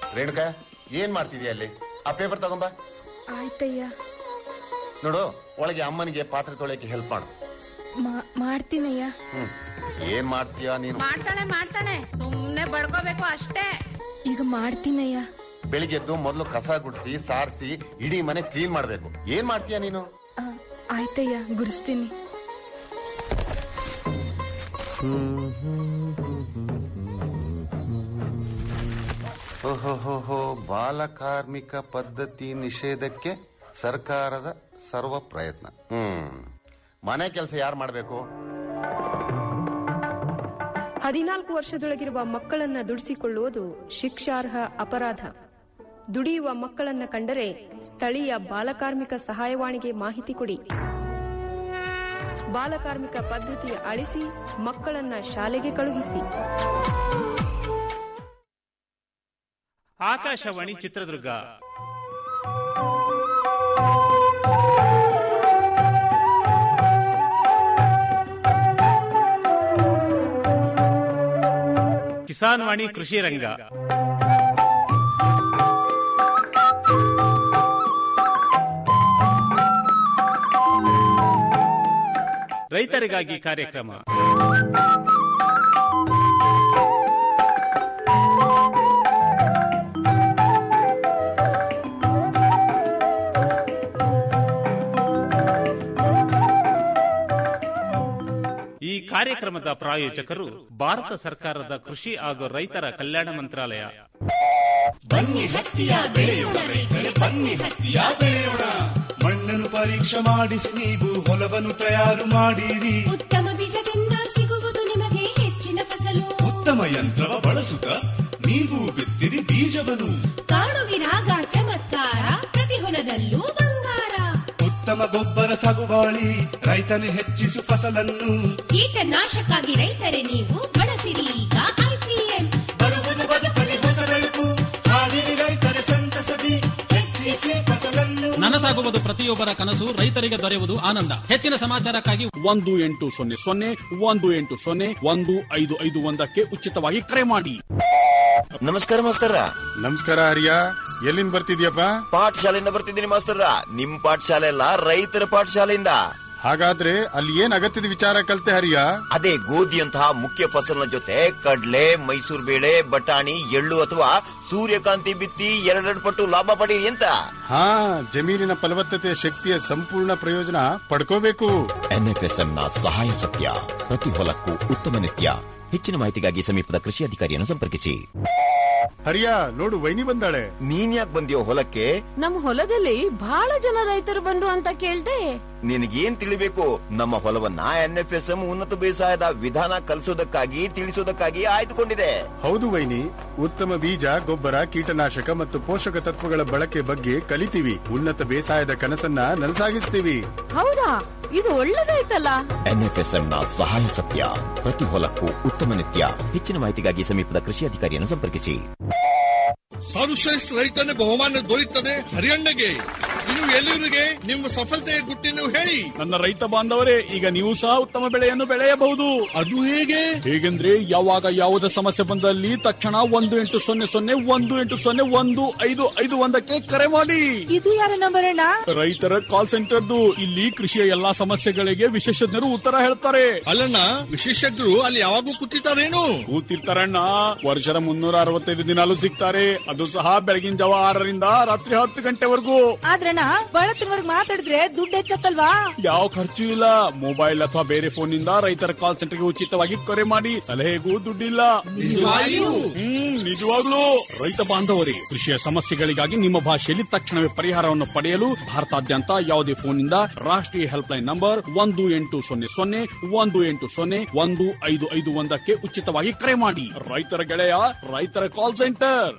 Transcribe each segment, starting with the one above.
ರೇಣುಕಾ ಏನ್ ಮಾಡ್ತಿದ್ಯಾ ಅಲ್ಲಿ ಆ ಪೇಪರ್ ತಗೊಂಬ ಆಯ್ತಯ್ಯ ನೋಡು ಒಳಗೆ ಅಮ್ಮನಿಗೆ ಪಾತ್ರೆ ತೊಳೆಯಕ್ಕೆ ಹೆಲ್ಪ್ ಮಾಡು ಮಾ- ಮಾಡ್ತೀನಯ್ಯ ಹ್ಮ್ ಏನ್ ಮಾಡ್ತೀಯಾ ನೀನು ಮಾಡ್ತಾಳೆ ಮಾಡ್ತಾಳೆ ಸುಮ್ನೆ ಬಡ್ಕೋಬೇಕು ಅಷ್ಟೇ ಈಗ ಮಾಡ್ತೀನಯ್ಯ ಬೆಳಿಗ್ಗೆದ್ದು ಮೊದಲು ಕಸ ಗುಡಿಸಿ ಸಾರಿಸಿ ಇಡೀ ಮನೆ ಕ್ಲೀನ್ ಮಾಡ್ಬೇಕು ಏನ್ ಮಾಡ್ತೀಯಾ ನೀನು ಆ, ಆಯ್ತಯ್ಯ ಗುಡಿಸ್ತೀನಿ ಓಹೋ ಬಾಲ ಕಾರ್ಮಿಕ ಪದ್ಧತಿ ನಿಷೇಧಕ್ಕೆ ಸರ್ಕಾರದ ಸರ್ವ ಪ್ರಯತ್ನ ಹ್ಮ್ ಮನೆ ಕೆಲಸ ಯಾರು ಮಾಡ್ಬೇಕು ಹದಿನಾಲ್ಕು ವರ್ಷದೊಳಗಿರುವ ಮಕ್ಕಳನ್ನ ದುಡಿಸಿಕೊಳ್ಳುವುದು ಶಿಕ್ಷಾರ್ಹ ಅಪರಾಧ ದುಡಿಯುವ ಮಕ್ಕಳನ್ನ ಕಂಡರೆ ಸ್ಥಳೀಯ ಬಾಲಕಾರ್ಮಿಕ ಸಹಾಯವಾಣಿಗೆ ಮಾಹಿತಿ ಕೊಡಿ ಬಾಲಕಾರ್ಮಿಕ ಪದ್ಧತಿ ಅಳಿಸಿ ಮಕ್ಕಳನ್ನ ಶಾಲೆಗೆ ಕಳುಹಿಸಿ ಆಕಾಶವಾಣಿ ಚಿತ್ರದುರ್ಗ ಕಿಸಾನ್ ವಾಣಿ ಕೃಷಿ ರಂಗ ರೈತರಿಗಾಗಿ ಕಾರ್ಯಕ್ರಮ ಈ ಕಾರ್ಯಕ್ರಮದ ಪ್ರಾಯೋಜಕರು ಭಾರತ ಸರ್ಕಾರದ ಕೃಷಿ ಹಾಗೂ ರೈತರ ಕಲ್ಯಾಣ ಮಂತ್ರಾಲಯ ಬನ್ನಿ ಹತ್ತಿಯ ಬೆಳೆಯೋಣ ರೈತರೆ ಬನ್ನಿ ಹತ್ತಿಯ ಬೆಳೆಯೋಣ ಮಣ್ಣನ್ನು ಪರೀಕ್ಷೆ ಮಾಡಿಸಿ ನೀವು ಹೊಲವನ್ನು ತಯಾರು ಮಾಡಿರಿ ಉತ್ತಮ ಬೀಜದಿಂದ ಸಿಗುವುದು ನಿಮಗೆ ಹೆಚ್ಚಿನ ಫಸಲು ಉತ್ತಮ ಯಂತ್ರವ ಬಳಸುತ್ತ ನೀವು ಬಿತ್ತಿರಿ ಬೀಜವನ್ನು ಕಾಣುವಿರಾಗ ಚಮತ್ಕಾರ ಪ್ರತಿ ಹೊಲದಲ್ಲೂ ಬಂಗಾರ ಉತ್ತಮ ಗೊಬ್ಬರ ಸಾಗುವಾಳಿ ರೈತನೇ ಹೆಚ್ಚಿಸು ಫಸಲನ್ನು ಕೀಟನಾಶಕ್ಕಾಗಿ ರೈತರೇ ನೀವು ಬಳಸಿರಿ ಈಗ ಐಪಿಎಂ ಬರುವುದು ಬದುಕಲಿ ಹೊಸ ಬೆಳಕು ಹಾಡಿರಿ ರೈತರೆ ಸಂತಸದಿ ಹೆಚ್ಚಿಸಿ ಫಸಲನ್ನು ನನಸಾಗುವುದು ಪ್ರತಿಯೊಬ್ಬರ ಕನಸು ರೈತರಿಗೆ ದೊರೆಯುವುದು ಆನಂದ ಹೆಚ್ಚಿನ ಸಮಾಚಾರಕ್ಕಾಗಿ ಒಂದು ಎಂಟು ಸೊನ್ನೆ ಸೊನ್ನೆ ಒಂದು ಎಂಟು ಸೊನ್ನೆ ಒಂದು ಐದು ಐದು ಒಂದಕ್ಕೆ ಉಚಿತವಾಗಿ ಕರೆ ಮಾಡಿ ನಮಸ್ಕಾರ ಮಾಸ್ತರ ನಮಸ್ಕಾರ ಹರಿಯ ಎಲ್ಲಿಂದ ಬರ್ತಿದ್ಯಪ್ಪ ಪಾಠಶಾಲೆಯಿಂದ ಬರ್ತಿದ್ದೀನಿ ಮಾಸ್ತರ ನಿಮ್ ಪಾಠಶಾಲೆ ಅಲ್ಲ ರೈತರ ಪಾಠಶಾಲೆಯಿಂದ ಹಾಗಾದ್ರೆ ಅಲ್ಲಿ ಏನ್ ಅಗತ್ಯದ ವಿಚಾರ ಕಲ್ತೆ ಹರಿಯ ಅದೇ ಗೋಧಿಯಂತಹ ಮುಖ್ಯ ಫಸಲಿನ ಜೊತೆ ಕಡ್ಲೆ ಮೈಸೂರು ಬೇಳೆ ಬಟಾಣಿ ಎಳ್ಳು ಅಥವಾ ಸೂರ್ಯಕಾಂತಿ ಬಿತ್ತಿ ಎರಡೆರಡು ಪಟ್ಟು ಲಾಭ ಪಡೀರಿ ಅಂತ ಹಾ ಜಮೀನಿನ ಫಲವತ್ತತೆಯ ಶಕ್ತಿಯ ಸಂಪೂರ್ಣ ಪ್ರಯೋಜನ ಪಡ್ಕೋಬೇಕು ಎನ್ಎಫ್ಎಸ್ಎಂ ನ ಸಹಾಯ ಸತ್ಯ ಪ್ರತಿ ಹೊಲಕ್ಕೂ ಉತ್ತಮ ನಿತ್ಯ ಹೆಚ್ಚಿನ ಮಾಹಿತಿಗಾಗಿ ಸಮೀಪದ ಕೃಷಿ ಅಧಿಕಾರಿಯನ್ನು ಸಂಪರ್ಕಿಸಿ ಹರಿಯ ನೋಡು ವೈನಿ ಬಂದಾಳೆ ನೀನ್ ಯಾಕೆ ಬಂದಿಯೋ ಹೊಲಕ್ಕೆ ನಮ್ ಹೊಲದಲ್ಲಿ ಬಹಳ ಜನ ರೈತರು ಬಂದ್ರು ಅಂತ ಕೇಳ್ದೆ ನಿನಗೇನ್ ತಿಳಿಬೇಕು ನಮ್ಮ ಹೊಲವನ್ನ ಎನ್ಎಫ್ಎಸ್ಎಂ ಉನ್ನತ ಬೇಸಾಯದ ವಿಧಾನ ಕಲಿಸೋದಕ್ಕಾಗಿ ತಿಳಿಸೋದಕ್ಕಾಗಿ ಆಯ್ದುಕೊಂಡಿದೆ ಹೌದು ವೈನಿ ಉತ್ತಮ ಬೀಜ ಗೊಬ್ಬರ ಕೀಟನಾಶಕ ಮತ್ತು ಪೋಷಕ ತತ್ವಗಳ ಬಳಕೆ ಬಗ್ಗೆ ಕಲಿತೀವಿ ಉನ್ನತ ಬೇಸಾಯದ ಕನಸನ್ನ ನನಸಾಗಿಸ್ತೀವಿ ಹೌದಾ ಇದು ಒಳ್ಳೇದಾಯ್ತಲ್ಲ ಎನ್ಎಫ್ಎಸ್ಎಂ ನ ಸಹಾಯ ಸತ್ಯ ಪ್ರತಿ ಹೊಲಕ್ಕೂ ಉತ್ತಮ ನಿತ್ಯ ಹೆಚ್ಚಿನ ಮಾಹಿತಿಗಾಗಿ ಸಮೀಪದ ಕೃಷಿ ಅಧಿಕಾರಿಯನ್ನು ಸಂಪರ್ಕಿಸಿ ಸರ್ವಶ್ರೇಷ್ಠ ರೈತನ ಬಹುಮಾನ ದೊರೆಯುತ್ತದೆ ಹರಿಯಣ್ಣಗೆ ಇನ್ನು ಎಲ್ಲರಿಗೆ ನಿಮ್ಮ ಸಫಲತೆಯ ಗುಟ್ಟಿನ ಹೇಳಿ ನನ್ನ ರೈತ ಬಾಂಧವರೇ ಈಗ ನೀವು ಸಹ ಉತ್ತಮ ಬೆಳೆಯನ್ನು ಬೆಳೆಯಬಹುದು ಅದು ಹೇಗೆ ಹೇಗೆಂದ್ರೆ ಯಾವಾಗ ಯಾವುದೇ ಸಮಸ್ಯೆ ಬಂದಲ್ಲಿ ತಕ್ಷಣ ಒಂದು ಎಂಟು ಸೊನ್ನೆ ಸೊನ್ನೆ ಒಂದು ಎಂಟು ಸೊನ್ನೆ ಒಂದು ಐದು ಐದು ಒಂದಕ್ಕೆ ಕರೆ ಮಾಡಿ ಇದು ಯಾರ ನಂಬರ್ ಅಣ್ಣ ರೈತರ ಕಾಲ್ ಸೆಂಟರ್ದು ಇಲ್ಲಿ ಕೃಷಿಯ ಎಲ್ಲಾ ಸಮಸ್ಯೆಗಳಿಗೆ ವಿಶೇಷಜ್ಞರು ಉತ್ತರ ಹೇಳ್ತಾರೆ ಅಲ್ಲಣ್ಣ ವಿಶೇಷಜ್ಞರು ಅಲ್ಲಿ ಯಾವಾಗೂ ಕೂತಿರ್ತಾರೇನು ಕೂತಿರ್ತಾರಣ್ಣ ವರ್ಷದ ಮುನ್ನೂರ ಅರವತ್ತೈದು ದಿನಾಲು ಸಿಗ್ತಾರೆ ಅದು ಸಹ ಬೆಳಗಿನ ಜಾವ ಆರರಿಂದ ರಾತ್ರಿ ಹತ್ತು ಗಂಟೆವರೆಗೂ ಆದ್ರಣ್ಣ ಬಳತ್ತಿನವರ್ಗ್ ಮಾತಾಡಿದ್ರೆ ದುಡ್ಡು ಹೆಚ್ಚತ್ತಲ್ವಾ ಯಾವ ಖರ್ಚು ಇಲ್ಲ ಮೊಬೈಲ್ ಅಥವಾ ಬೇರೆ ಫೋನ್ ನಿಂದ ರೈತರ ಕಾಲ್ ಸೆಂಟರ್ಗೆ ಉಚಿತವಾಗಿ ಕರೆ ಮಾಡಿ ಸಲಹೆಗೂ ದುಡ್ಡಿಲ್ಲ ನಿಜವಾಗಿಯೂ? ಹ್ಮ್ ನಿಜವಾಗ್ಲೂ ರೈತ ಬಾಂಧವರೇ ಕೃಷಿಯ ಸಮಸ್ಯೆಗಳಿಗಾಗಿ ನಿಮ್ಮ ಭಾಷೆಯಲ್ಲಿ ತಕ್ಷಣವೇ ಪರಿಹಾರವನ್ನು ಪಡೆಯಲು ಭಾರತಾದ್ಯಂತ ಯಾವುದೇ ಫೋನ್ನಿಂದ ರಾಷ್ಟ್ರೀಯ ಹೆಲ್ಪ್ ಲೈನ್ ನಂಬರ್ ಒಂದು ಎಂಟು ಸೊನ್ನೆ ಸೊನ್ನೆ ಒಂದು ಎಂಟು ಸೊನ್ನೆ ಒಂದು ಐದು ಐದು ಒಂದಕ್ಕೆ ಉಚಿತವಾಗಿ ಕರೆ ಮಾಡಿ ರೈತರ ಗೆಳೆಯ ರೈತರ ಕಾಲ್ ಸೆಂಟರ್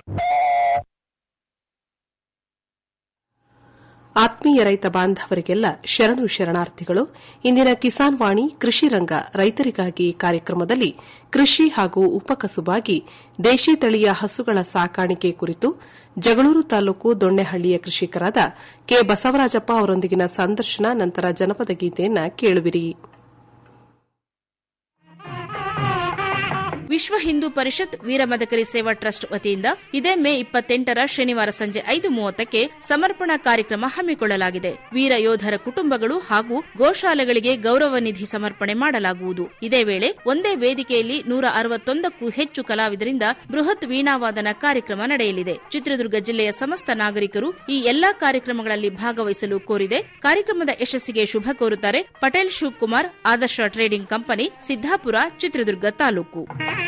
ಆತ್ಮೀಯ ರೈತ ಬಾಂಧವರಿಗೆಲ್ಲ ಶರಣು ಶರಣಾರ್ಥಿಗಳು ಇಂದಿನ ಕಿಸಾನ್ ವಾಣಿ ಕೃಷಿ ರಂಗ ರೈತರಿಗಾಗಿ ಕಾರ್ಯಕ್ರಮದಲ್ಲಿ ಕೃಷಿ ಹಾಗೂ ಉಪಕಸುಬಾಗಿ ದೇಶಿ ತಳಿಯ ಹಸುಗಳ ಸಾಕಾಣಿಕೆ ಕುರಿತು ಜಗಳೂರು ತಾಲೂಕು ದೊಣ್ಣೆಹಳ್ಳಿಯ ಕೃಷಿಕರಾದ ಕೆ ಬಸವರಾಜಪ್ಪ ಅವರೊಂದಿಗಿನ ಸಂದರ್ಶನ ನಂತರ ಜನಪದ ಗೀತೆಯನ್ನ ಕೇಳುವಿರಿ ವಿಶ್ವ ಹಿಂದೂ ಪರಿಷತ್ ವೀರಮದಕರಿ ಸೇವಾ ಟ್ರಸ್ಟ್ ವತಿಯಿಂದ ಇದೇ ಮೇ ಇಪ್ಪತ್ತೆಂಟರ ಶನಿವಾರ ಸಂಜೆ ಐದು ಮೂವತ್ತಕ್ಕೆ ಸಮರ್ಪಣಾ ಕಾರ್ಯಕ್ರಮ ಹಮ್ಮಿಕೊಳ್ಳಲಾಗಿದೆ ವೀರ ಯೋಧರ ಕುಟುಂಬಗಳು ಹಾಗೂ ಗೋಶಾಲೆಗಳಿಗೆ ಗೌರವ ನಿಧಿ ಸಮರ್ಪಣೆ ಮಾಡಲಾಗುವುದು ಇದೇ ವೇಳೆ ಒಂದೇ ವೇದಿಕೆಯಲ್ಲಿ ನೂರ ಅರವತ್ತೊಂದಕ್ಕೂ ಹೆಚ್ಚು ಕಲಾವಿದರಿಂದ ಬೃಹತ್ ವೀಣಾವಾದನ ಕಾರ್ಯಕ್ರಮ ನಡೆಯಲಿದೆ ಚಿತ್ರದುರ್ಗ ಜಿಲ್ಲೆಯ ಸಮಸ್ತ ನಾಗರಿಕರು ಈ ಎಲ್ಲಾ ಕಾರ್ಯಕ್ರಮಗಳಲ್ಲಿ ಭಾಗವಹಿಸಲು ಕೋರಿದೆ ಕಾರ್ಯಕ್ರಮದ ಯಶಸ್ಸಿಗೆ ಶುಭ ಕೋರುತ್ತಾರೆ ಪಟೇಲ್ ಶಿವಕುಮಾರ್ ಆದರ್ಶ ಟ್ರೇಡಿಂಗ್ ಕಂಪನಿ ಸಿದ್ದಾಪುರ ಚಿತ್ರದುರ್ಗ ತಾಲೂಕು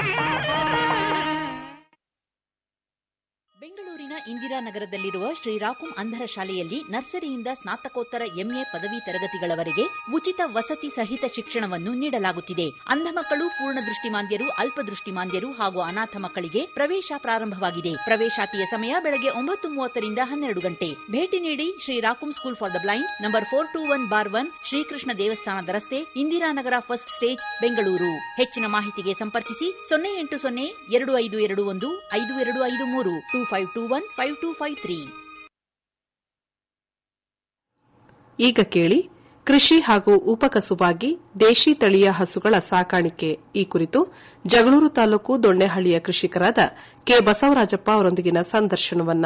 ಬೆಂಗಳೂರಿನ ಇಂದಿರಾನಗರದಲ್ಲಿರುವ ಶ್ರೀರಾಕುಂ ಅಂಧರ ಶಾಲೆಯಲ್ಲಿ ನರ್ಸರಿಯಿಂದ ಸ್ನಾತಕೋತ್ತರ ಎಂಎ ಪದವಿ ತರಗತಿಗಳವರೆಗೆ ಉಚಿತ ವಸತಿ ಸಹಿತ ಶಿಕ್ಷಣವನ್ನು ನೀಡಲಾಗುತ್ತಿದೆ ಅಂಧ ಮಕ್ಕಳು ಪೂರ್ಣ ದೃಷ್ಟಿಮಾಂದ್ಯರು ಅಲ್ಪದೃಷ್ಟಿಮಾಂದ್ಯರು ಹಾಗೂ ಅನಾಥ ಮಕ್ಕಳಿಗೆ ಪ್ರವೇಶ ಪ್ರಾರಂಭವಾಗಿದೆ ಪ್ರವೇಶಾತಿಯ ಸಮಯ ಬೆಳಗ್ಗೆ ಒಂಬತ್ತು ಮೂವತ್ತರಿಂದ ಹನ್ನೆರಡು ಗಂಟೆ ಭೇಟಿ ನೀಡಿ Shri Rakum school for the blind number four two one bar one Shrikrishna ದೇವಸ್ಥಾನದ ರಸ್ತೆ ಇಂದಿರಾನಗರ ಫಸ್ಟ್ ಸ್ಟೇಜ್ ಬೆಂಗಳೂರು ಹೆಚ್ಚಿನ ಮಾಹಿತಿಗೆ ಸಂಪರ್ಕಿಸಿ ಸೊನ್ನೆ ಎಂಟು ಸೊನ್ನೆ ಎರಡು ಐದು ಎರಡು ಒಂದು ಐದು ಎರಡು ಐದು ಮೂರು two five two one five two five three ಈಗ ಕೇಳಿ ಕೃಷಿ ಹಾಗೂ ಉಪಕಸುಬಾಗಿ ದೇಶಿ ತಳಿಯ ಹಸುಗಳ ಸಾಕಾಣಿಕೆ ಈ ಕುರಿತು ಜಗಳೂರು ತಾಲೂಕು ದೊಣ್ಣೆಹಳ್ಳಿಯ ಕೃಷಿಕರಾದ ಕೆ ಬಸವರಾಜಪ್ಪ ಅವರೊಂದಿಗಿನ ಸಂದರ್ಶನವನ್ನ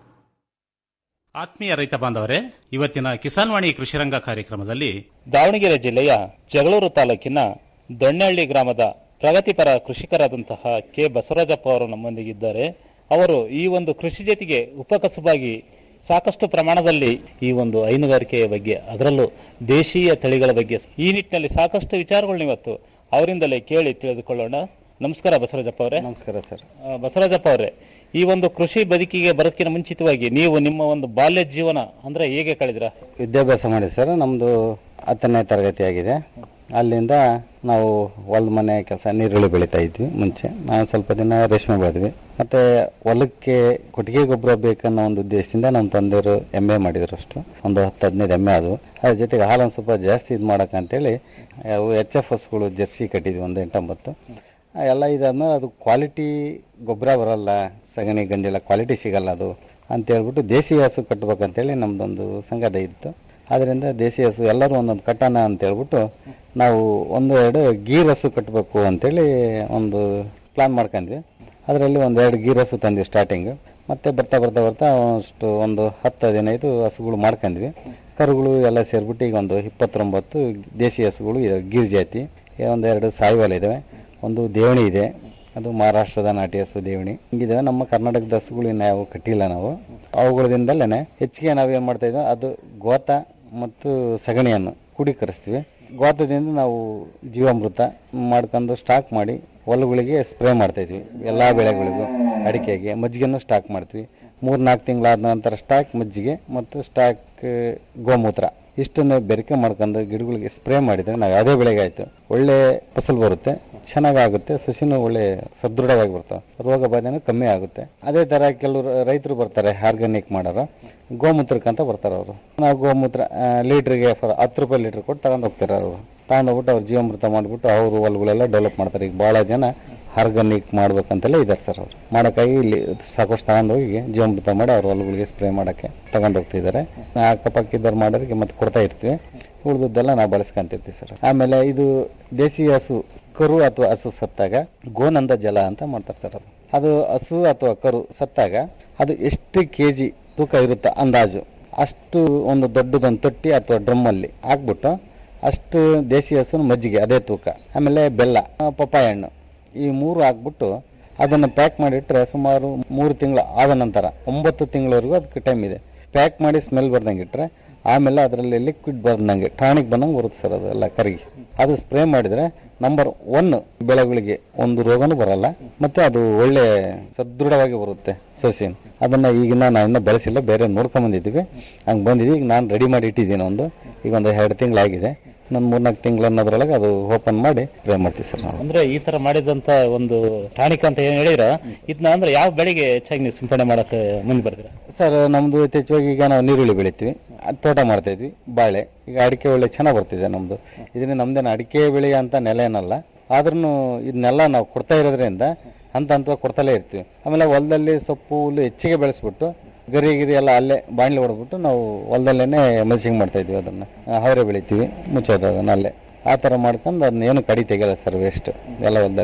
ಆತ್ಮೀಯ ರೈತ ಬಾಂಧವರೇ ಇವತ್ತಿನ ಕಿಸಾನ್ ವಾಣಿ ಕೃಷಿರಂಗ ಕಾರ್ಯಕ್ರಮದಲ್ಲಿ ದಾವಣಗೆರೆ ಜಿಲ್ಲೆಯ ಜಗಳೂರು ತಾಲೂಕಿನ ದೊಣ್ಣೆಹಳ್ಳಿ ಗ್ರಾಮದ ಪ್ರಗತಿಪರ ಕೃಷಿಕರಾದಂತಹ ಕೆ ಬಸವರಾಜಪ್ಪ ಅವರು ನಮ್ಮೊಂದಿಗಿದ್ದಾರೆ ಅವರು ಈ ಒಂದು ಕೃಷಿ ಜೊತೆಗೆ ಉಪಕಸುಬಾಗಿ ಸಾಕಷ್ಟು ಪ್ರಮಾಣದಲ್ಲಿ ಈ ಒಂದು ಹೈನುಗಾರಿಕೆಯ ಬಗ್ಗೆ ಅದರಲ್ಲೂ ದೇಶೀಯ ತಳಿಗಳ ಬಗ್ಗೆ ಈ ನಿಟ್ಟಿನಲ್ಲಿ ಸಾಕಷ್ಟು ವಿಚಾರಗಳನ್ನ ಇವತ್ತು ಅವರಿಂದಲೇ ಕೇಳಿ ತಿಳಿದುಕೊಳ್ಳೋಣ ನಮಸ್ಕಾರ ಬಸವರಾಜಪ್ಪ ಅವರೇ ನಮಸ್ಕಾರ ಸರ್ ಬಸವರಾಜಪ್ಪ ಅವರೇ ಈ ಒಂದು ಕೃಷಿ ಬದುಕಿಗೆ ಬರೋದಕ್ಕಿಂತ ಮುಂಚಿತವಾಗಿ ನೀವು ನಿಮ್ಮ ಒಂದು ಬಾಲ್ಯ ಜೀವನ ಅಂದ್ರೆ ಹೇಗೆ ಕಳೆದಿರ ವಿದ್ಯಾಭ್ಯಾಸ ಮಾಡಿ ಸರ್ ನಮ್ಮದು ಹತ್ತನೇ ತರಗತಿ ಆಗಿದೆ ಅಲ್ಲಿಂದ ನಾವು ಹೊಲದ ಮನೆ ಕೆಲಸ ನೀರುಳ್ಳಿ ಬೆಳೀತಾ ಇದ್ವಿ ಮುಂಚೆ ನಾನು ಸ್ವಲ್ಪ ದಿನ ರೇಷ್ಮೆ ಬೆಳೆದ್ವಿ ಮತ್ತೆ ಹೊಲಕ್ಕೆ ಕೊಟ್ಟಿಗೆ ಗೊಬ್ಬರ ಬೇಕನ್ನೋ ಒಂದು ಉದ್ದೇಶದಿಂದ ನಮ್ಮ ತಂದೆಯವರು ಎಮ್ಮೆ ಮಾಡಿದ್ರು ಅಷ್ಟು ಒಂದು ಹತ್ತು ಹದಿನೈದು ಎಮ್ಮೆ ಅದು ಅದ್ರ ಜೊತೆಗೆ ಹಾಲನ್ನು ಸ್ವಲ್ಪ ಜಾಸ್ತಿ ಇದು ಮಾಡೋಕ್ಕಂತೇಳಿ ಅವು ಎಚ್ ಎಫ್ ಎಸ್ಗಳು ಜರ್ಸಿ ಕಟ್ಟಿದ್ವಿ ಒಂದು ಎಂಟೊಂಬತ್ತು ಆ ಎಲ್ಲ ಇದಾದ್ಮೇಲೆ ಅದು ಕ್ವಾಲಿಟಿ ಗೊಬ್ಬರ ಬರಲ್ಲ ಸಗಣಿ ಗಂಜಲ ಕ್ವಾಲಿಟಿ ಸಿಗಲ್ಲ ಅದು ಅಂತ ಹೇಳ್ಬಿಟ್ಟು ದೇಸಿ ಹಸು ಕಟ್ಬೇಕಂತೇಳಿ ನಮ್ದೊಂದು ಸಂಘದ ಇತ್ತು ಅದರಿಂದ ದೇಸಿ ಹಸು ಎಲ್ಲರೂ ಒಂದೊಂದು ಕಟ್ಟೋಣ ಅಂತ ಹೇಳ್ಬಿಟ್ಟು ನಾವು ಒಂದು ಎರಡು ಗೀರ್ ಹಸು ಕಟ್ಟಬೇಕು ಅಂತೇಳಿ ಒಂದು ಪ್ಲಾನ್ ಮಾಡ್ಕೊಂಡ್ವಿ ಅದರಲ್ಲಿ ಒಂದೆರಡು ಗೀರ್ ಹಸು ತಂದ್ವಿ ಸ್ಟಾರ್ಟಿಂಗ್ ಮತ್ತೆ ಬರ್ತಾ ಬರ್ತಾ ಬರ್ತಾ ಅಷ್ಟು ಒಂದು ಹತ್ತು ಹದಿನೈದು ಹಸುಗಳು ಮಾಡ್ಕೊಂಡ್ವಿ ಕರುಗಳು ಎಲ್ಲ ಸೇರಿಬಿಟ್ಟು ಈಗ ಒಂದು ಇಪ್ಪತ್ತೊಂಬತ್ತು ದೇಸಿ ಹಸುಗಳು ಇದೆ ಗೀರ್ ಜಾತಿ ಒಂದೆರಡು ಸಾಯಿವಾಲ ಇದ್ದಾವೆ ಒಂದು ದೇವಣಿ ಇದೆ ಅದು ಮಹಾರಾಷ್ಟ್ರದ ನಾಟಿ ಹಸು ದೇವಣಿ ಹಿಂಗಿದಾವೆ ನಮ್ಮ ಕರ್ನಾಟಕದ ಹಸುಗಳು ಇನ್ನು ಯಾವ ಕಟ್ಟಿಲ್ಲ ನಾವು ಅವುಗಳಿಂದಲೇ ಹೆಚ್ಚಿಗೆ ನಾವೇನು ಮಾಡ್ತಾ ಇದ್ವಿ ಅದು ಗೋತ ಮತ್ತು ಸಗಣಿಯನ್ನು ಕೂಡೀಕರಿಸ್ತೀವಿ ಗೋತದಿಂದ ನಾವು ಜೀವಾಮೃತ ಮಾಡ್ಕೊಂಡು ಸ್ಟಾಕ್ ಮಾಡಿ ಹೊಲಗಳಿಗೆ ಸ್ಪ್ರೇ ಮಾಡ್ತಾ ಇದ್ವಿ ಎಲ್ಲ ಬೆಳೆಗಳಿಗೂ ಅಡಿಕೆಗೆ ಮಜ್ಜಿಗೆನೂ ಸ್ಟಾಕ್ ಮಾಡ್ತೀವಿ ಮೂರು ನಾಲ್ಕು ತಿಂಗಳಾದ ನಂತರ ಸ್ಟಾಕ್ ಮಜ್ಜಿಗೆ ಮತ್ತು ಸ್ಟಾಕ್ ಗೋಮೂತ್ರ ಇಷ್ಟನ್ನು ಬೆರಕೆ ಮಾಡ್ಕೊಂಡು ಗಿಡಗಳಿಗೆ ಸ್ಪ್ರೇ ಮಾಡಿದ್ರೆ ನಾವು ಯಾವುದೇ ಬೆಳೆಗೆ ಆಯ್ತು ಒಳ್ಳೆ ಫಸಲು ಬರುತ್ತೆ ಚೆನ್ನಾಗಾಗುತ್ತೆ ಸಸಿನೂ ಒಳ್ಳೆ ಸದೃಢವಾಗಿ ಬರ್ತಾವೆ ರೋಗ ಬಾಧೆನೂ ಕಮ್ಮಿ ಆಗುತ್ತೆ ಅದೇ ತರ ಕೆಲವರು ರೈತರು ಬರ್ತಾರೆ ಆರ್ಗ್ಯಾನಿಕ್ ಮಾಡೋರು ಗೋಮೂತ್ರಕ್ಕಂತ ಬರ್ತಾರೆ ಅವರು ನಾವು ಗೋಮೂತ್ರ ಆ, ಲೀಟ್ರಿಗೆ ಫರ್ ಹತ್ತು ರೂಪಾಯಿ ಲೀಟ್ರ್ ಕೊಟ್ಟು ತಗೊಂಡು ಹೋಗ್ತಾರೆ ಅವರು ತಗೊಂಡು ಹೋಗ್ಬಿಟ್ಟು ಅವ್ರು ಜೀವಾಮೃತ ಮಾಡಿಬಿಟ್ಟು ಅವರು ಹೊಲಗಳೆಲ್ಲ ಡೆವಲಪ್ ಮಾಡ್ತಾರೆ ಈಗ ಭಾಳ ಜನ ಆರ್ಗಾನಿಕ್ ಮಾಡ್ಬೇಕಂತೆಲ್ಲ ಇದ್ದಾರೆ ಸರ್ ಅವರು ಮಾಡೋಕ್ಕಾಗಿ ಇಲ್ಲಿ ಸಾಕಷ್ಟು ತಗೊಂಡು ಹೋಗಿ ಜೀವಾಮೃತ ಮಾಡಿ ಅವ್ರ ಹೊಲಗಳಿಗೆ ಸ್ಪ್ರೇ ಮಾಡೋಕ್ಕೆ ತಗೊಂಡು ಹೋಗ್ತಿದ್ದಾರೆ ಅಕ್ಕಪಕ್ಕ ಇದ್ದವ್ರು ಮಾಡೋರಿಗೆ ಮತ್ತೆ ಕೊಡ್ತಾ ಇರ್ತೀವಿ ಉಳಿದದ್ದೆಲ್ಲ ನಾವು ಬಳಸ್ಕೊಂತಿರ್ತೀವಿ ಸರ್ ಆಮೇಲೆ ಇದು ದೇಸಿ ಹಸು ಕರು ಅಥವಾ ಹಸು ಸತ್ತಾಗ ಗೋನಂದ ಜಲ ಅಂತ ಮಾಡ್ತಾರೆ ಸರ್ ಅದು ಅದು ಹಸು ಅಥವಾ ಕರು ಸತ್ತಾಗ ಅದು ಎಷ್ಟು ಕೆ ಜಿ ತೂಕ ಇರುತ್ತೆ ಅಂದಾಜು ಅಷ್ಟು ಒಂದು ದೊಡ್ಡದೊಂದು ತೊಟ್ಟಿ ಅಥವಾ ಡ್ರಮ್ಮಲ್ಲಿ ಹಾಕ್ಬಿಟ್ಟು ಅಷ್ಟು ದೇಸಿ ಹಸುನ ಮಜ್ಜಿಗೆ ಅದೇ ತೂಕ ಆಮೇಲೆ ಬೆಲ್ಲ ಆ, ಪಪ್ಪಾಯ ಹಣ್ಣು ಈ ಮೂರು ಹಾಕ್ಬಿಟ್ಟು ಅದನ್ನು ಪ್ಯಾಕ್ ಮಾಡಿಟ್ರೆ ಸುಮಾರು ಮೂರು ತಿಂಗಳು ಆದ ನಂತರ ಒಂಬತ್ತು ತಿಂಗಳವರೆಗೂ ಅದಕ್ಕೆ ಟೈಮ್ ಇದೆ ಪ್ಯಾಕ್ ಮಾಡಿ ಸ್ಮೆಲ್ ಬರ್ದಂಗೆ ಇಟ್ರೆ ಆಮೇಲೆ ಅದರಲ್ಲಿ ಲಿಕ್ವಿಡ್ ಬಂದಂಗೆ ಟಾನಿಕ್ ಬಂದಂಗೆ ಬರುತ್ತೆ ಸರ್ ಅದೆಲ್ಲ ಕರಗಿ ಅದು ಸ್ಪ್ರೇ ಮಾಡಿದ್ರೆ ನಂಬರ್ ಒನ್ ಬೆಳೆಗಳಿಗೆ ಒಂದು ರೋಗನೂ ಬರಲ್ಲ ಮತ್ತೆ ಅದು ಒಳ್ಳೆ ಸದೃಢವಾಗಿ ಬರುತ್ತೆ ಸಸಿನ್ ಅದನ್ನ ಈಗಿನ ನಾನು ಇನ್ನೂ ಬೆಳೆಸಿಲ್ಲ ಬೇರೆ ನೋಡ್ಕೊಂಡ್ ಬಂದಿದ್ದೀವಿ ಹಂಗೆ ಬಂದಿದ್ದೀವಿ ಈಗ ನಾನು ರೆಡಿ ಮಾಡಿ ಇಟ್ಟಿದ್ದೀನಿ ಒಂದು ಈಗ ಒಂದು ಎರಡು ತಿಂಗಳಾಗಿದೆ ಇನ್ನೊಂದು ಮೂರ್ನಾಲ್ಕು ತಿಂಗಳು ಅನ್ನೋದ್ರೊಳಗೆ ಅದು ಓಪನ್ ಮಾಡಿ ಸ್ಪ್ರೇ ಮಾಡ್ತೀವಿ ಸರ್ ನಾವು ಅಂದ್ರೆ ಈ ತರ ಮಾಡಿದಂತ ಒಂದು ಟಾನಿಕ್ ಅಂತ ಏನ್ ಹೇಳಿದ್ರ ಇದನ್ನ ಅಂದ್ರೆ ಯಾವ ಬೆಳೆಗೆ ಹೆಚ್ಚಾಗಿ ನೀವು ಸಿಂಪಡಣೆ ಮಾಡಕ್ಕೆ ಮುಂದೆ ಬರ್ತೀರಾ ಸರ್ ನಮ್ದು ಯಥೇಚ್ಛವಾಗಿ ಈಗ ನಾವು ನೀರುಳ್ಳಿ ಬೆಳಿತೀವಿ ಅದ್ ತೋಟ ಮಾಡ್ತಾ ಇದ್ವಿ ಬಾಳೆ ಈಗ ಅಡಿಕೆ ಒಳ್ಳೆ ಚೆನ್ನಾಗಿ ಬರ್ತಿದೆ ನಮ್ದು ಇದನ್ನ ನಮ್ದೇನು ಅಡಿಕೆ ಬೆಳೆ ಅಂತ ನೆಲ ಏನಲ್ಲ ಆದ್ರೂ ಇದನ್ನೆಲ್ಲ ನಾವು ಕೊಡ್ತಾ ಇರೋದ್ರಿಂದ ಹಂತ ಹಂತವಾಗಿ ಕೊಡ್ತಲೇ ಇರ್ತೀವಿ ಆಮೇಲೆ ಹೊಲದಲ್ಲಿ ಸೊಪ್ಪು ಹುಲ್ಲು ಹೆಚ್ಚಿಗೆ ಬೆಳೆಸ್ಬಿಟ್ಟು ಗರಿ ಗಿರಿ ಎಲ್ಲ ಅಲ್ಲೇ ಬಾಣ್ಲಿ ಹೊಡೆದ್ಬಿಟ್ಟು ನಾವು ಹೊಲದಲ್ಲೇನೆ ಮಲ್ಚಿಂಗ್ ಮಾಡ್ತಾ ಇದ್ವಿ ಅದನ್ನ ಆ, ಅವರೆ ಬೆಳಿತೀವಿ ಮುಚ್ಚೋದು ಅದನ್ನ ಅಲ್ಲೇ ಆ ಥರ ಮಾಡ್ಕೊಂಡು ಅದನ್ನ ಏನು ಕಡಿ ತೆಗೆಯಲ್ಲ ಸರ್ ವೇಸ್ಟ್ ಎಲ್ಲ ಹೊಲದಲ್ಲೇ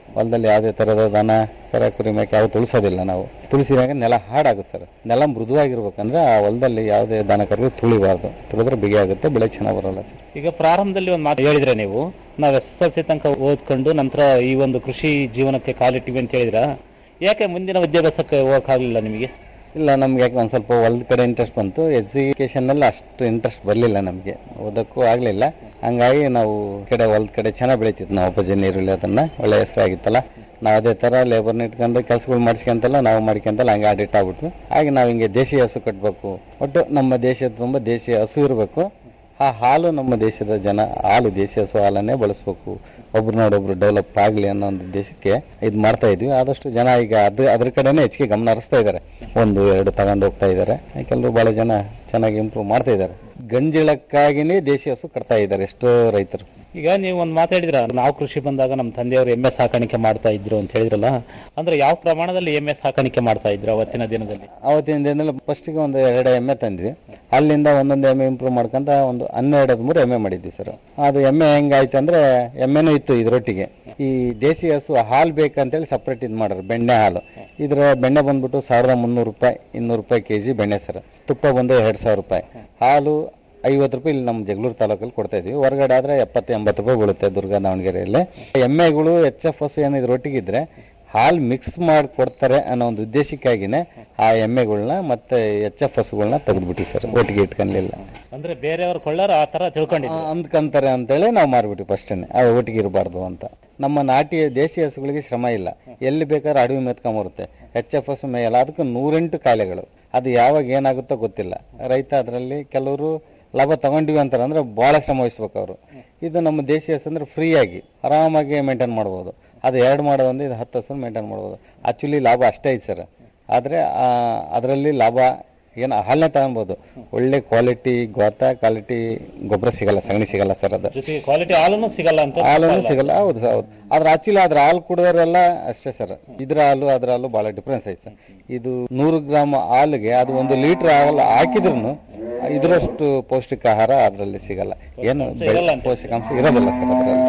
ಹೊಲದಲ್ಲಿ ಯಾವುದೇ ತರದ ದನ ಕರ ಕುರಿ ಮೇಕೆ ಯಾವ ತುಳಿಸೋದಿಲ್ಲ ನಾವು ತುಳಿಸಿದಾಗ ನೆಲ ಹಾಡಾಗುತ್ತೆ ಸರ್ ನೆಲ ಮೃದುವಾಗಿರ್ಬೇಕಂದ್ರೆ ಆ ಹೊಲದಲ್ಲಿ ಯಾವುದೇ ದನ ಕರು ತುಳಿಬಾರ್ದು ತುಳಿದ್ರೆ ಬಿಗಿ ಆಗುತ್ತೆ ಬೆಳೆ ಚೆನ್ನಾಗಿ ಬರಲ್ಲ ಸರ್ ಈಗ ಪ್ರಾರಂಭದಲ್ಲಿ ಒಂದು ಮಾತು ಹೇಳಿದ್ರೆ ನೀವು ನಾವು ಎಸ್ ಎಲ್ ಸಿ ತನಕ ಓದ್ಕೊಂಡು ನಂತರ ಈ ಒಂದು ಕೃಷಿ ಜೀವನಕ್ಕೆ ಕಾಲಿಟ್ಟಿವಿ ಅಂತ ಹೇಳಿದ್ರ ಯಾಕೆ ಮುಂದಿನ ವಿದ್ಯಾಭ್ಯಾಸಕ್ಕೆ ಹೋಗಕ್ಕಾಗಲಿಲ್ಲ ನಿಮಗೆ ಇಲ್ಲ ನಮ್ಗೆ ಯಾಕೆ ಒಂದು ಸ್ವಲ್ಪ ಹೊಲದ ಕಡೆ ಇಂಟ್ರೆಸ್ಟ್ ಬಂತು ಎಜುಕೇಷನ್ನಲ್ಲಿ ಅಷ್ಟು ಇಂಟ್ರೆಸ್ಟ್ ಬರಲಿಲ್ಲ ನಮಗೆ ಓದಕ್ಕೂ ಆಗಲಿಲ್ಲ ಹಂಗಾಗಿ ನಾವು ಈ ಕಡೆ ಹೊಲದ ಕಡೆ ಚೆನ್ನಾಗಿ ಬೆಳಿತಿತ್ತು ನಾವು ಅಪ್ಪಾಜಿ ನೀರುಳ್ಳಿ ಅದನ್ನ ಒಳ್ಳೆ ಹೆಸರಾಗಿತ್ತಲ್ಲ ನಾವು ಅದೇ ಥರ ಲೇಬರ್ನ ಇಟ್ಕೊಂಡು ಕೆಲಸಗಳು ಮಾಡಿಸ್ಕೊಂತಲ್ಲ ನಾವು ಮಾಡ್ಕೊಂತಲ್ಲ ಹಂಗೆ ಅಡಿಟ್ ಆಗ್ಬಿಟ್ವಿ ಹಾಗೆ ನಾವು ಹಿಂಗೆ ದೇಶೀಯ ಹಸು ಕಟ್ಟಬೇಕು ಒಟ್ಟು ನಮ್ಮ ದೇಶದ ತುಂಬ ದೇಶೀಯ ಹಸು ಇರಬೇಕು ಆ ಹಾಲು ನಮ್ಮ ದೇಶದ ಜನ ಹಾಲು ದೇಶೀಯ ಹಸು ಹಾಲನ್ನೇ ಬಳಸ್ಬೇಕು ಒಬ್ರು ನೋಡೊಬ್ರು ಡೆವಲಪ್ ಆಗಲಿ ಅನ್ನೋ ಒಂದು ದೇಶಕ್ಕೆ ಇದು ಮಾಡ್ತಾ ಇದ್ವಿ ಆದಷ್ಟು ಜನ ಈಗ ಅದ್ರ ಅದ್ರ ಕಡೆನೇ ಹೆಚ್ಚಿಗೆ ಗಮನ ಹರಿಸ್ತಾ ಇದ್ದಾರೆ ಒಂದು ಎರಡು ತಗೊಂಡು ಹೋಗ್ತಾ ಇದ್ದಾರೆ ಕೆಲವರು ಬಹಳ ಜನ ಚೆನ್ನಾಗಿ ಇಂಪ್ರೂವ್ ಮಾಡ್ತಾ ಇದ್ದಾರೆ ಗಂಜಿಳಕ್ಕಾಗಿನೇ ದೇಶೀಯ ಹಸು ಕಟ್ತಾ ಇದ್ದಾರೆ ಎಷ್ಟೋ ರೈತರು ಈಗ ನೀವು ಒಂದು ಮಾತಾಡಿದ್ರ ನಾವು ಕೃಷಿ ಬಂದಾಗ ನಮ್ಮ ತಂದೆಯವರು ಎಮ್ಮೆ ಸಾಕಾಣಿಕೆ ಮಾಡ್ತಾ ಇದ್ರು ಅಂತ ಹೇಳಿದ್ರಲ್ಲ ಅಂದ್ರೆ ಯಾವ ಪ್ರಮಾಣದಲ್ಲಿ ಎಮ್ಮೆ ಸಾಕಾಣಿಕೆ ಮಾಡ್ತಾ ಇದ್ರು ಅವತ್ತಿನ ದಿನದಲ್ಲಿ ಅವತ್ತಿನ ದಿನದಲ್ಲಿ ಫಸ್ಟಿಗೆ ಒಂದು ಎರಡು ಎಮ್ಮೆ ತಂದ್ವಿ ಅಲ್ಲಿಂದ ಒಂದೊಂದು ಎಮ್ಮೆ ಇಂಪ್ರೂವ್ ಮಾಡ್ಕೊಂತ ಒಂದು ಹನ್ನೆರಡು ಹದಿಮೂರು ಎಮ್ಮೆ ಮಾಡಿದ್ವಿ ಸರ್ ಅದು ಎಮ್ಮೆ ಹೆಂಗಾಯ್ತು ಅಂದ್ರೆ ಎಮ್ಮೆನೂ ಇತ್ತು ಇದ್ರೊಟ್ಟಿಗೆ ಈ ದೇಸಿ ಹಸು ಹಾಲು ಬೇಕಂತೇಳಿ ಸಪ್ರೇಟ್ ಇದು ಮಾಡೋರು ಬೆಣ್ಣೆ ಹಾಲು ಇದ್ರ ಬೆಣ್ಣೆ ಬಂದ್ಬಿಟ್ಟು ಸಾವಿರದ ಮುನ್ನೂರು ರೂಪಾಯಿ ಇನ್ನೂರು ರೂಪಾಯಿ ಕೆ ಜಿ ಬೆಣ್ಣೆ ಸರ್ ತುಪ್ಪ ಬಂದು ಎರಡು ಸಾವಿರ ರೂಪಾಯಿ ಹಾಲು ಐವತ್ತು ರೂಪಾಯಿ ಇಲ್ಲಿ ನಮ್ಮ ಜಗಳೂರು ತಾಲೂಕಲ್ಲಿ ಕೊಡ್ತಾ ಇದೀವಿ ಹೊರಗಡೆ ಆದ್ರೆ ಎಪ್ಪತ್ತು ಎಂಬತ್ತು ರೂಪಾಯಿ ಬೀಳುತ್ತೆ ದುರ್ಗಾ ದಾವಣಗೆರೆಯಲ್ಲಿ ಎಮ್ಮೆಗಳು ಎಚ್ ಎಫ್ ಹಸು ಏನು ಇದ್ರೊಟ್ಟಿಗಿದ್ರೆ ಹಾಲು ಮಿಕ್ಸ್ ಮಾಡಿ ಕೊಡ್ತಾರೆ ಅನ್ನೋ ಒಂದು ಉದ್ದೇಶಕ್ಕಾಗಿನೇ ಆ ಎಮ್ಮೆಗಳನ್ನ ಮತ್ತೆ ಎಚ್ ಎಫ್ ಹಸುಗಳನ್ನ ತೆಗೆದ್ಬಿಟ್ಟಿ ಸರ್ ಒಟ್ಟಿಗೆ ಇಟ್ಕೊಂಡ್ಲಿಲ್ಲ ಅಂದ್ರೆ ಬೇರೆಯವ್ರ ಕೊಳ್ಳಾರ ಆ ತರ ತಿಳ್ಕೊಂಡಿದ್ರು ಅಂದ್ಕಂತಾರೆ ಅಂತೇಳಿ ನಾವು ಮಾರ್ಬಿಟ್ವಿ ಫಸ್ಟೇನೆ ಅವು ಒಟ್ಟಿಗೆ ಇರಬಾರ್ದು ಅಂತ ನಮ್ಮ ನಾಟಿ ದೇಶಿ ಹಸುಗಳಿಗೆ ಶ್ರಮ ಇಲ್ಲ ಎಲ್ಲಿ ಬೇಕಾದ್ರೆ ಅಡವಿ ಮೆತ್ಕೊಂಬರುತ್ತೆ ಎಚ್ ಎಫ್ ಹಸು ಮೇಯಲ್ಲ ಅದಕ್ಕೆ ನೂರೆಂಟು ಕಾಯಿಲೆಗಳು ಅದು ಯಾವಾಗ ಏನಾಗುತ್ತೋ ಗೊತ್ತಿಲ್ಲ ರೈತ ಅದರಲ್ಲಿ ಕೆಲವರು ಲಾಭ ತಗೊಂಡಿವಿ ಅಂತಾರೆ ಅಂದ್ರೆ ಬಹಳ ಶ್ರಮ ವಹಿಸ್ಬೇಕು ಅವರು ಇದು ನಮ್ಮ ದೇಶಿ ಹಸು ಅಂದ್ರೆ ಫ್ರೀಯಾಗಿ ಆರಾಮಾಗಿ ಮೇಂಟೈನ್ ಮಾಡ್ಬೋದು ಅದು ಎರಡು ಮಾಡೋದಂದ್ರೆ ಇದು ಹತ್ತು ಹಸು ಮೇಂಟೈನ್ ಮಾಡ್ಬೋದು ಆಕ್ಚುಲಿ ಲಾಭ ಅಷ್ಟೇ ಐತೆ ಸರ್ ಆದರೆ ಅದರಲ್ಲಿ ಲಾಭ ಏನು ಹಾಲನ್ನೇ ತಗೊಬೋದು ಒಳ್ಳೆ ಕ್ವಾಲಿಟಿ ಗೋತ ಕ್ವಾಲಿಟಿ ಗೊಬ್ಬರ ಸಿಗಲ್ಲ ಸಗಣಿ ಸಿಗಲ್ಲ ಸರ್ ಅದು ಜೊತೆಗೆ ಕ್ವಾಲಿಟಿ ಹಾಲನ್ನು ಸಿಗಲ್ಲ ಅಂತ ಹಾಲೂ ಸಿಗಲ್ಲ ಹೌದು ಸರ್ ಹೌದು ಆದ್ರೆ ಆಕ್ಚುಲಿ ಅದ್ರ ಹಾಲು ಕುಡಿದವರೆಲ್ಲ ಅಷ್ಟೇ ಸರ್ ಇದ್ರ ಹಾಲು ಅದ್ರ ಹಾಲು ಬಹಳ ಡಿಫ್ರೆನ್ಸ್ ಐತೆ ಸರ್ ಇದು ನೂರು ಗ್ರಾಮ್ ಹಾಲಿಗೆ ಅದು ಒಂದು ಲೀಟರ್ ಹಾಲು ಹಾಕಿದ್ರು ಇದರಷ್ಟು ಪೌಷ್ಟಿಕ ಆಹಾರ ಅದರಲ್ಲಿ ಸಿಗಲ್ಲ ಏನು ಬೆಳೆ- ಪೌಷ್ಟಿಕಾಂಶ ಇರೋದಿಲ್ಲ ಸರ್ ಅದರಲ್ಲಿ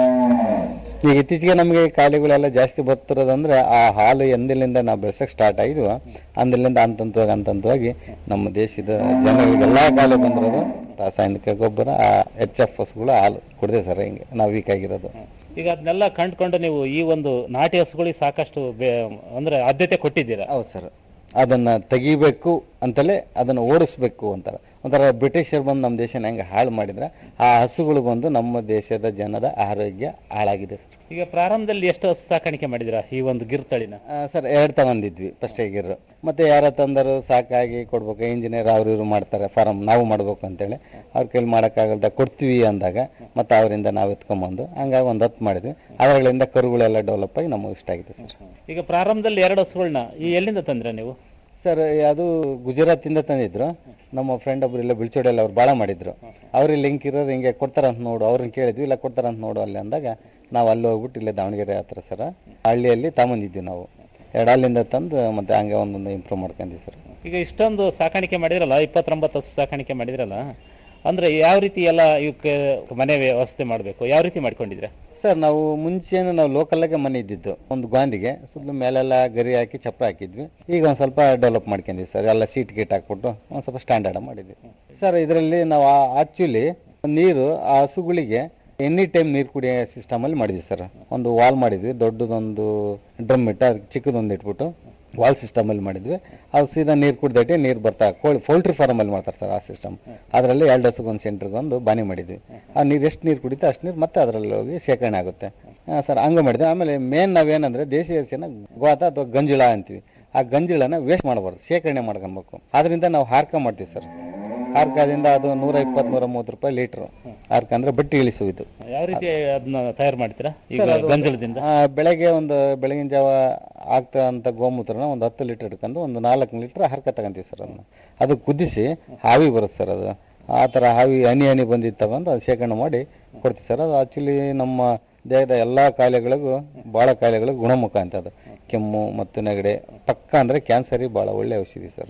ಈಗ ಇತ್ತೀಚೆಗೆ ನಮಗೆ ಕಾಯಿಲೆಗಳೆಲ್ಲ ಜಾಸ್ತಿ ಬರ್ತಿರೋದಂದ್ರೆ ಆ ಹಾಲು ಎಂದಿಲಿಂದ ನಾವು ಬೆಳೆಸಕ್ ಸ್ಟಾರ್ಟ್ ಆಗಿದ್ವು ಅಂದಿಲಿಂದ ಹಂತವಾಗಿ ಹಂತವಾಗಿ ನಮ್ಮ ದೇಶದ ಜನರಿಗೆ ಎಲ್ಲಾ ಕಾಯಿಲೆ ಬಂದಿರೋದು ರಾಸಾಯನಿಕ ಗೊಬ್ಬರ ಆ ಎಚ್ ಎಫ್ ಹಸುಗಳು ಹಾಲು ಕುಡ್ದೆ ಸರ್ ಹಿಂಗೆ ನಾವು ವೀಕ್ ಆಗಿರೋದು ಈಗ ಅದನ್ನೆಲ್ಲ ಕಂಡ್ಕೊಂಡು ನೀವು ಈ ಒಂದು ನಾಟಿ ಹಸುಗಳಿಗೆ ಸಾಕಷ್ಟು ಬೇ- ಅಂದ್ರೆ ಆದ್ಯತೆ ಕೊಟ್ಟಿದ್ದೀರಾ ಹೌದು ಸರ್ ಅದನ್ನ ತೆಗಿಬೇಕು ಅಂತಲೇ ಅದನ್ನ ಓಡಿಸ್ಬೇಕು ಅಂತಾರೆ ಒಂಥರ ಬ್ರಿಟಿಷರು ಬಂದು ನಮ್ಮ ದೇಶನ ಹೆಂಗೆ ಹಾಳು ಮಾಡಿದ್ರೆ ಆ ಹಸುಗಳು ಬಂದು ನಮ್ಮ ದೇಶದ ಜನದ ಆರೋಗ್ಯ ಹಾಳಾಗಿದೆ ಸರ್ ಈಗ ಪ್ರಾರಂಭದಲ್ಲಿ ಎಷ್ಟು ಹಸು ಸಾಕಾಣಿಕೆ ಮಾಡಿದಿರಾ ಈ ಒಂದು ಗಿರ್ ತಳಿನ ಆ, ಸರ್ ಎರಡು ತಗೊಂಡಿದ್ವಿ ಫಸ್ಟ್ ಆಗಿರೋ ಮತ್ತೆ ಯಾರ ತಂದರು ಸಾಕಾಗಿ ಕೊಡ್ಬೇಕು ಇಂಜಿನಿಯರ್ ಅವ್ರು ಇವ್ರು ಮಾಡ್ತಾರೆ ಫಾರಮ್ ನಾವು ಮಾಡ್ಬೇಕು ಅಂತೇಳಿ ಅವ್ರ ಕೈಲಿ ಮಾಡೋಕ್ಕಾಗಲ್ದ ಕೊಡ್ತೀವಿ ಅಂದಾಗ ಮತ್ತೆ ಅವರಿಂದ ನಾವು ಎತ್ಕೊಂಬಂದು ಹಂಗಾಗಿ ಒಂದು ಹತ್ತು ಮಾಡಿದ್ವಿ ಅದರಗಳಿಂದ ಕರುಗಳೆಲ್ಲ ಡೆವಲಪ್ ಆಗಿ ನಮಗೆ ಇಷ್ಟ ಆಗಿದೆ ಸರ್ ಈಗ ಪ್ರಾರಂಭದಲ್ಲಿ ಎರಡು ಹಸುಗಳನ್ನ ಈ ಎಲ್ಲಿಂದ ತಂದ್ರೆ ನೀವು ಸರ್ ಅದು ಗುಜರಾತಿಂದ ತಂದಿದ್ರು ನಮ್ಮ ಫ್ರೆಂಡ್ ಒಬ್ರು ಇಲ್ಲ ಬಿಳ್ಚೋಡೆಲ್ಲ ಅವ್ರು ಭಾಳ ಮಾಡಿದ್ರು ಅವ್ರಿಗೆ ಲಿಂಕ್ ಇರೋರು ಹಿಂಗೆ ಕೊಡ್ತಾರಂತ ನೋಡು ಅವ್ರನ್ನ ಕೇಳಿದ್ವಿ ಇಲ್ಲ ಕೊಡ್ತಾರಂತ ನೋಡು ಅಲ್ಲಿ ಅಂದಾಗ ನಾವು ಅಲ್ಲಿ ಹೋಗ್ಬಿಟ್ಟು ಇಲ್ಲೇ ದಾವಣಗೆರೆ ಹತ್ರ ಸರ್ ಹಳ್ಳಿಯಲ್ಲಿ ತಗೊಂಬಂದಿದ್ವಿ ನಾವು ಎರಡು ಅಲ್ಲಿಂದ ತಂದು ಮತ್ತೆ ಹಂಗೆ ಒಂದೊಂದು ಇಂಪ್ರೂವ್ ಮಾಡ್ಕೊಂಡ್ವಿ ಸರ್ ಈಗ ಇಷ್ಟೊಂದು ಸಾಕಾಣಿಕೆ ಮಾಡಿದ್ರಲ್ಲ ಇಪ್ಪತ್ತೊಂಬತ್ತು ಹಸು ಸಾಕಾಣಿಕೆ ಮಾಡಿದ್ರಲ್ಲ ಅಂದ್ರೆ ಯಾವ ರೀತಿ ಎಲ್ಲ ಇವಕ್ಕೆ ಮನೆ ವ್ಯವಸ್ಥೆ ಮಾಡಬೇಕು ಯಾವ ರೀತಿ ಮಾಡ್ಕೊಂಡಿದ್ರೆ ಸರ್ ನಾವು ಮುಂಚೆನು ನಾವು ಲೋಕಲ್ಲಾಗೆ ಮನೆ ಇದ್ದಿದ್ದು ಒಂದು ಗಾಂಧಿಗೆ ಸುತ್ತಲೂ ಮೇಲೆಲ್ಲ ಗರಿ ಹಾಕಿ ಚಪ್ರ ಹಾಕಿದ್ವಿ ಈಗ ಒಂದು ಸ್ವಲ್ಪ ಡೆವಲಪ್ ಮಾಡ್ಕೊಂಡಿದ್ವಿ ಸರ್ ಎಲ್ಲ ಸೀಟ್ ಗೀಟ್ ಹಾಕ್ಬಿಟ್ಟು ಒಂದು ಸ್ವಲ್ಪ ಸ್ಟ್ಯಾಂಡರ್ಡ್ ಮಾಡಿದ್ವಿ ಸರ್ ಇದರಲ್ಲಿ ನಾವು ಆಕ್ಚುಲಿ ನೀರು ಆ ಹಸುಗಳಿಗೆ ಎನಿ ಟೈಮ್ ನೀರು ಕುಡಿಯೋ ಸಿಸ್ಟಮಲ್ಲಿ ಮಾಡಿದ್ವಿ ಸರ್ ಒಂದು ವಾಲ್ ಮಾಡಿದ್ವಿ ದೊಡ್ಡದೊಂದು ಡ್ರಮ್ ಇಟ್ಟು ಅದಕ್ಕೆ ಚಿಕ್ಕದೊಂದು ಇಟ್ಬಿಟ್ಟು ವಾಲ್ ಸಿಸ್ಟಮಲ್ಲಿ ಮಾಡಿದ್ವಿ ಅದು ಸೀದಾ ನೀರು ಕುಡ್ದೈತೆ ನೀರು ಬರ್ತಾ ಕೋಳಿ ಪೌಲ್ಟ್ರಿ ಫಾರ್ಮಲ್ಲಿ ಮಾಡ್ತಾರೆ ಸರ್ ಆ ಸಿಸ್ಟಮ್ ಅದರಲ್ಲಿ ಎರಡು ಹಸುಗೊಂದು ಸೆಂಟ್ರಿಗೆ ಒಂದು ಬಾನಿ ಮಾಡಿದ್ವಿ ಆ ನೀರು ಎಷ್ಟು ನೀರು ಕುಡಿತೆ ಅಷ್ಟು ನೀರು ಮತ್ತೆ ಅದರಲ್ಲಿ ಹೋಗಿ ಶೇಖರಣೆ ಆಗುತ್ತೆ ಆ, ಸರ್ ಹಂಗೆ ಮಾಡಿದ್ವಿ ಆಮೇಲೆ ಮೇನ್ ನಾವೇನಂದ್ರೆ ದೇಸಿ ಹಸಿನ ಗೋತ ಅಥವಾ ಗಂಜುಳ ಅಂತೀವಿ ಆ ಗಂಜುಳನ ವೇಸ್ಟ್ ಮಾಡಬಾರ್ದು ಶೇಖರಣೆ ಮಾಡ್ಕೊಬೇಕು ಅದರಿಂದ ನಾವು ಹಾರ್ಕ ಮಾಡ್ತೀವಿ ಸರ್ ಹಾರ್ಕದಿಂದ ಅದು ನೂರ ಇಪ್ಪತ್ತು ನೂರ ಮೂವತ್ತು ರೂಪಾಯಿ ಲೀಟ್ರು ಹಾರ್ಕ ಅಂದ್ರೆ ಬಟ್ಟಿ ಇಳಿಸು ಇದು ಯಾವ ರೀತಿ ಅದನ್ನ ತಯಾರು ಮಾಡ್ತೀರಾ ಈಗ ಸರ್, ಅದು ಗಂಜಲದಿಂದ ಆ, ಬೆಳಗ್ಗೆ ಒಂದು ಬೆಳಗಿನ ಜಾವ ಆಗ್ತಾ ಅಂತ ಗೋಮೂತ್ರನ ಒಂದು ಹತ್ತು ಲೀಟರ್ ಇಟ್ಕೊಂಡು ಒಂದು ನಾಲ್ಕು ಲೀಟರ್ ಹರ್ಕ ತಗೊಂತೀವಿ ಸರ್ ಅದನ್ನ ಅದು ಕುದಿಸಿ ಹಾವಿ ಬರುತ್ತೆ ಸರ್ ಅದು ಆ ಥರ ಹಾವಿ ಹನಿ ಹನಿ ಬಂದಿದ್ದು ತಗೊಂಡು ಅದು ಶೇಖರಣೆ ಮಾಡಿ ಕೊಡ್ತೀವಿ ಸರ್ ಅದು ಆಕ್ಚುಲಿ ನಮ್ಮ ದೇಹದ ಎಲ್ಲ ಕಾಯಿಲೆಗಳಿಗೂ ಭಾಳ ಕಾಯಿಲೆಗಳಿಗೂ ಗುಣಮುಖ ಅಂತ ಅದು ಕೆಮ್ಮು ಮತ್ತು ನೆಗಡೆ ಪಕ್ಕ ಅಂದರೆ ಕ್ಯಾನ್ಸರಿಗೆ ಭಾಳ ಒಳ್ಳೆ ಔಷಧಿ ಸರ್ ಅದು